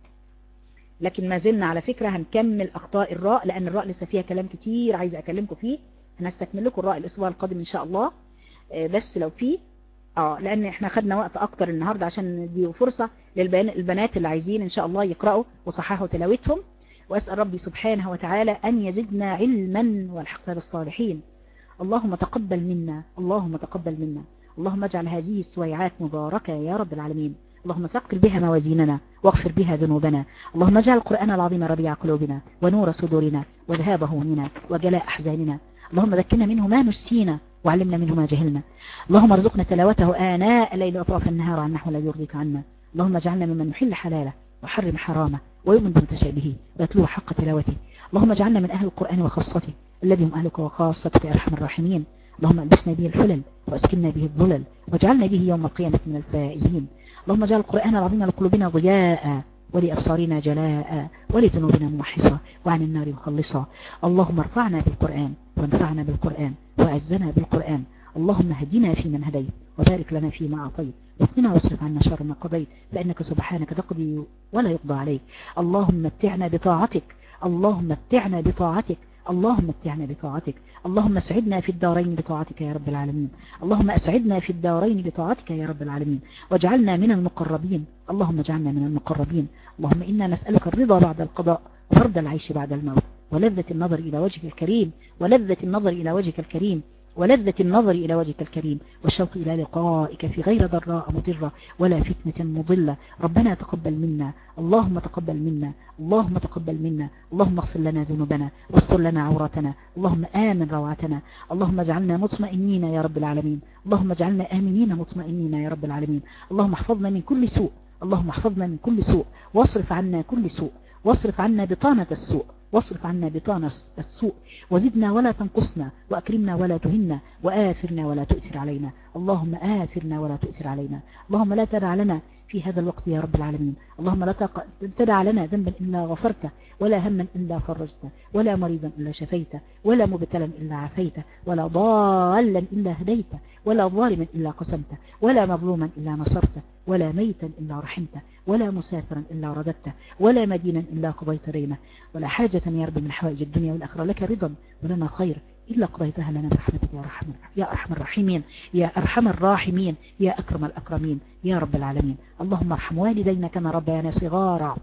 لكن ما زلنا على فكرة هنكمل أخطاء الراء لأن الراء لسه فيها كلام كتير عايز أكلمكم فيه هنستكمل لكم الراء الأسبوع القادم إن شاء الله إيه، بس لو فيه اه لان احنا خدنا وقت اكتر النهاردة عشان نديه فرصة للبنات اللي عايزين ان شاء الله يقرأوا وصححوا تلاوتهم واسأل ربي سبحانه وتعالى ان يزدنا علما والحقنا بالصالحين اللهم تقبل منا اللهم تقبل منا اللهم اجعل هذه السويعات مباركة يا رب العالمين اللهم ثقل بها موازيننا واغفر بها ذنوبنا اللهم اجعل القرآن العظيم ربيع قلوبنا ونور صدورنا وذهاب همومنا وجلاء أحزاننا اللهم ذكرنا منه ما نسينا وعلمنا منه ما جهلنا اللهم ارزقنا تلاوته آناء الليل وأطراف النهار عن نحو لا يرضيك عنا اللهم اجعلنا ممن يحل حلاله وحرم حرامه ويؤمن بمتشابهه ويتلوه حق تلاوته اللهم اجعلنا من أهل القرآن وخاصته الذي هم أهلك وخاصتك يا أرحم الراحمين اللهم ألبسنا به الحلل وأسكننا به الظلل واجعلنا به يوم القيامة من الفائزين اللهم اجعل القرآن العظيم لقلوبنا ضياء ولأبصارنا جلاء ولذنوبنا موحصة وعن النار مخلصة اللهم ارفعنا بالقرآن وانفعنا بالقرآن وأعزنا بالقرآن اللهم هدنا فيمن هديت وبارك لنا فيما أعطيت واقنا واصرف عنا شر ما قضيت فإنك سبحانك تقضي ولا يقضى عليك اللهم متعنا بطاعتك اللهم متعنا بطاعتك اللهم متعنا بطاعتك اللهم اسعدنا في الدارين بطاعتك يا رب العالمين اللهم اسعدنا في الدارين بطاعتك يا رب العالمين واجعلنا من المقربين اللهم اجعلنا من المقربين اللهم إنا نسألك الرضا بعد القضاء وفرد العيش بعد الموت ولذة النظر إلى وجهك الكريم ولذة النظر إلى وجهك الكريم ولذة النظر إلى وجهك الكريم والشوق إلى لقائك في غير ضراء مضرة ولا فتنة مضلة ربنا تقبل منا اللهم تقبل منا اللهم تقبل منا اللهم اغفر لنا ذنوبنا واستر لنا عوراتنا اللهم آمن روعتنا اللهم اجعلنا مطمئنين يا رب العالمين اللهم اجعلنا آمنين مطمئنين يا رب العالمين اللهم احفظنا من كل سوء اللهم احفظنا من كل سوء واصرف عنا كل سوء واصرف عنا بطانة السوء واصرف عنا بطانة السوء وزدنا ولا تنقصنا وأكرمنا ولا تهنا وآثرنا ولا تؤثر علينا اللهم آثرنا ولا تؤثر علينا اللهم لا تدع لنا في هذا الوقت يا رب العالمين اللهم لا تدع لنا ذنبا إلا غفرته ولا هما إلا فرجته ولا مريضا إلا شفيته ولا مبتلا إلا عافيته ولا ضالا إلا هديته ولا ظالما إلا قسمته ولا مظلوما إلا نصرته ولا ميتا إلا رحمته ولا مسافرا إلا رددته ولا مدينا إلا قضيت رينه ولا حاجة يا رب من حوائج الدنيا والآخرة لك رضا ولنا خير إلا قضيتها لنا برحمتك يا رحم يا أرحم الراحمين يا أرحم الراحمين يا أكرم الأكرمين يا رب العالمين اللهم ارحم والدينا كما ربيانا صغارا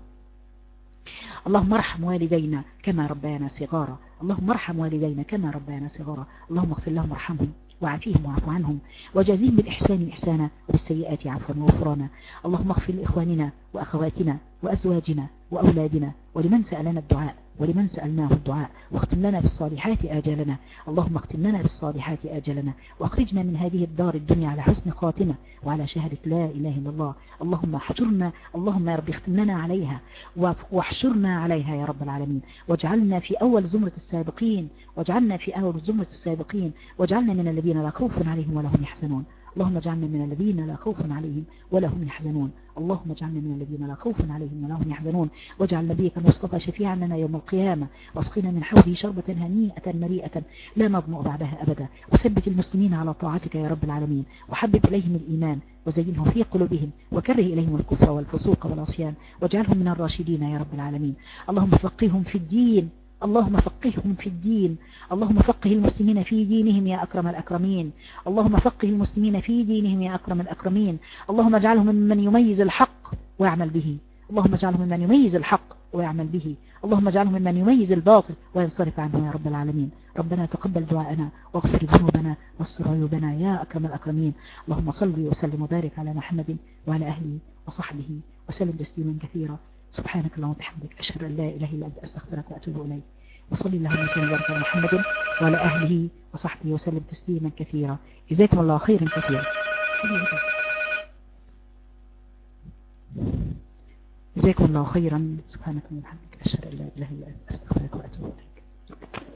اللهم ارحم والدينا كما ربيانا صغارا اللهم ارحم والدينا كما ربيانا صغارا اللهم اغفر لهم وارحمهم وعافيهم وعفو عنهم وجازيهم بالإحسان إحسانا وبالسيئات عفوا وغفرانا اللهم اغفر لإخواننا وأخواتنا وأزواجنا وأولادنا ولمن سألنا الدعاء ولمن سألناه الدعاء واختم لنا بالصالحات آجالنا اللهم اختم لنا بالصالحات آجالنا واخرجنا من هذه الدار الدنيا على حسن خاتمة وعلى شهادة لا إله إلا الله اللهم احشرنا اللهم يا رب اختم لنا عليها واحشرنا عليها يا رب العالمين واجعلنا في أول زمرة السابقين واجعلنا في أول زمرة السابقين واجعلنا من الذين لا خوف عليهم ولا هم يحزنون اللهم اجعلنا من الذين لا خوف عليهم ولا هم يحزنون اللهم اجعلنا من الذين لا خوف عليهم ولا هم يحزنون واجعل نبيك المصطفى شفيعا لنا يوم القيامة واسقنا من حوله شربة هنيئة مريئة لا نظمأ بعدها أبدا وثبت المسلمين على طاعتك يا رب العالمين وحبب إليهم الإيمان وزينه في قلوبهم وكره إليهم الكفر والفسوق والعصيان واجعلهم من الراشدين يا رب العالمين اللهم فقههم في الدين اللهم فقههم في الدين اللهم فقه المسلمين في دينهم يا أكرم الأكرمين اللهم فقه المسلمين في دينهم يا أكرم الأكرمين اللهم اجعلهم ممن يميز الحق ويعمل به اللهم اجعلهم ممن يميز الحق ويعمل به اللهم اجعله ممن يميز الباطل وينصرف عنه يا رب العالمين ربنا تقبل دعاءنا واغفر ذنوبنا واستر عيوبنا يا أكرم الأكرمين اللهم صل وسلم وبارك على محمد وعلى أهله وصحبه وسلم تسليما كثيرا سبحانك اللهم وبحمدك أشهد أن لا إله إلا أنت أستغفرك وأتوب إليك وصلي اللهم وسلم وبارك على محمد وعلى أهله وصحبه وسلم تسليما كثيرا جزاكم الله خيرا كثيرا جزاكم الله خيرا سبحانك اللهم وبحمدك أشهد أن لا إله إلا أنت أستغفرك وأتوب إليك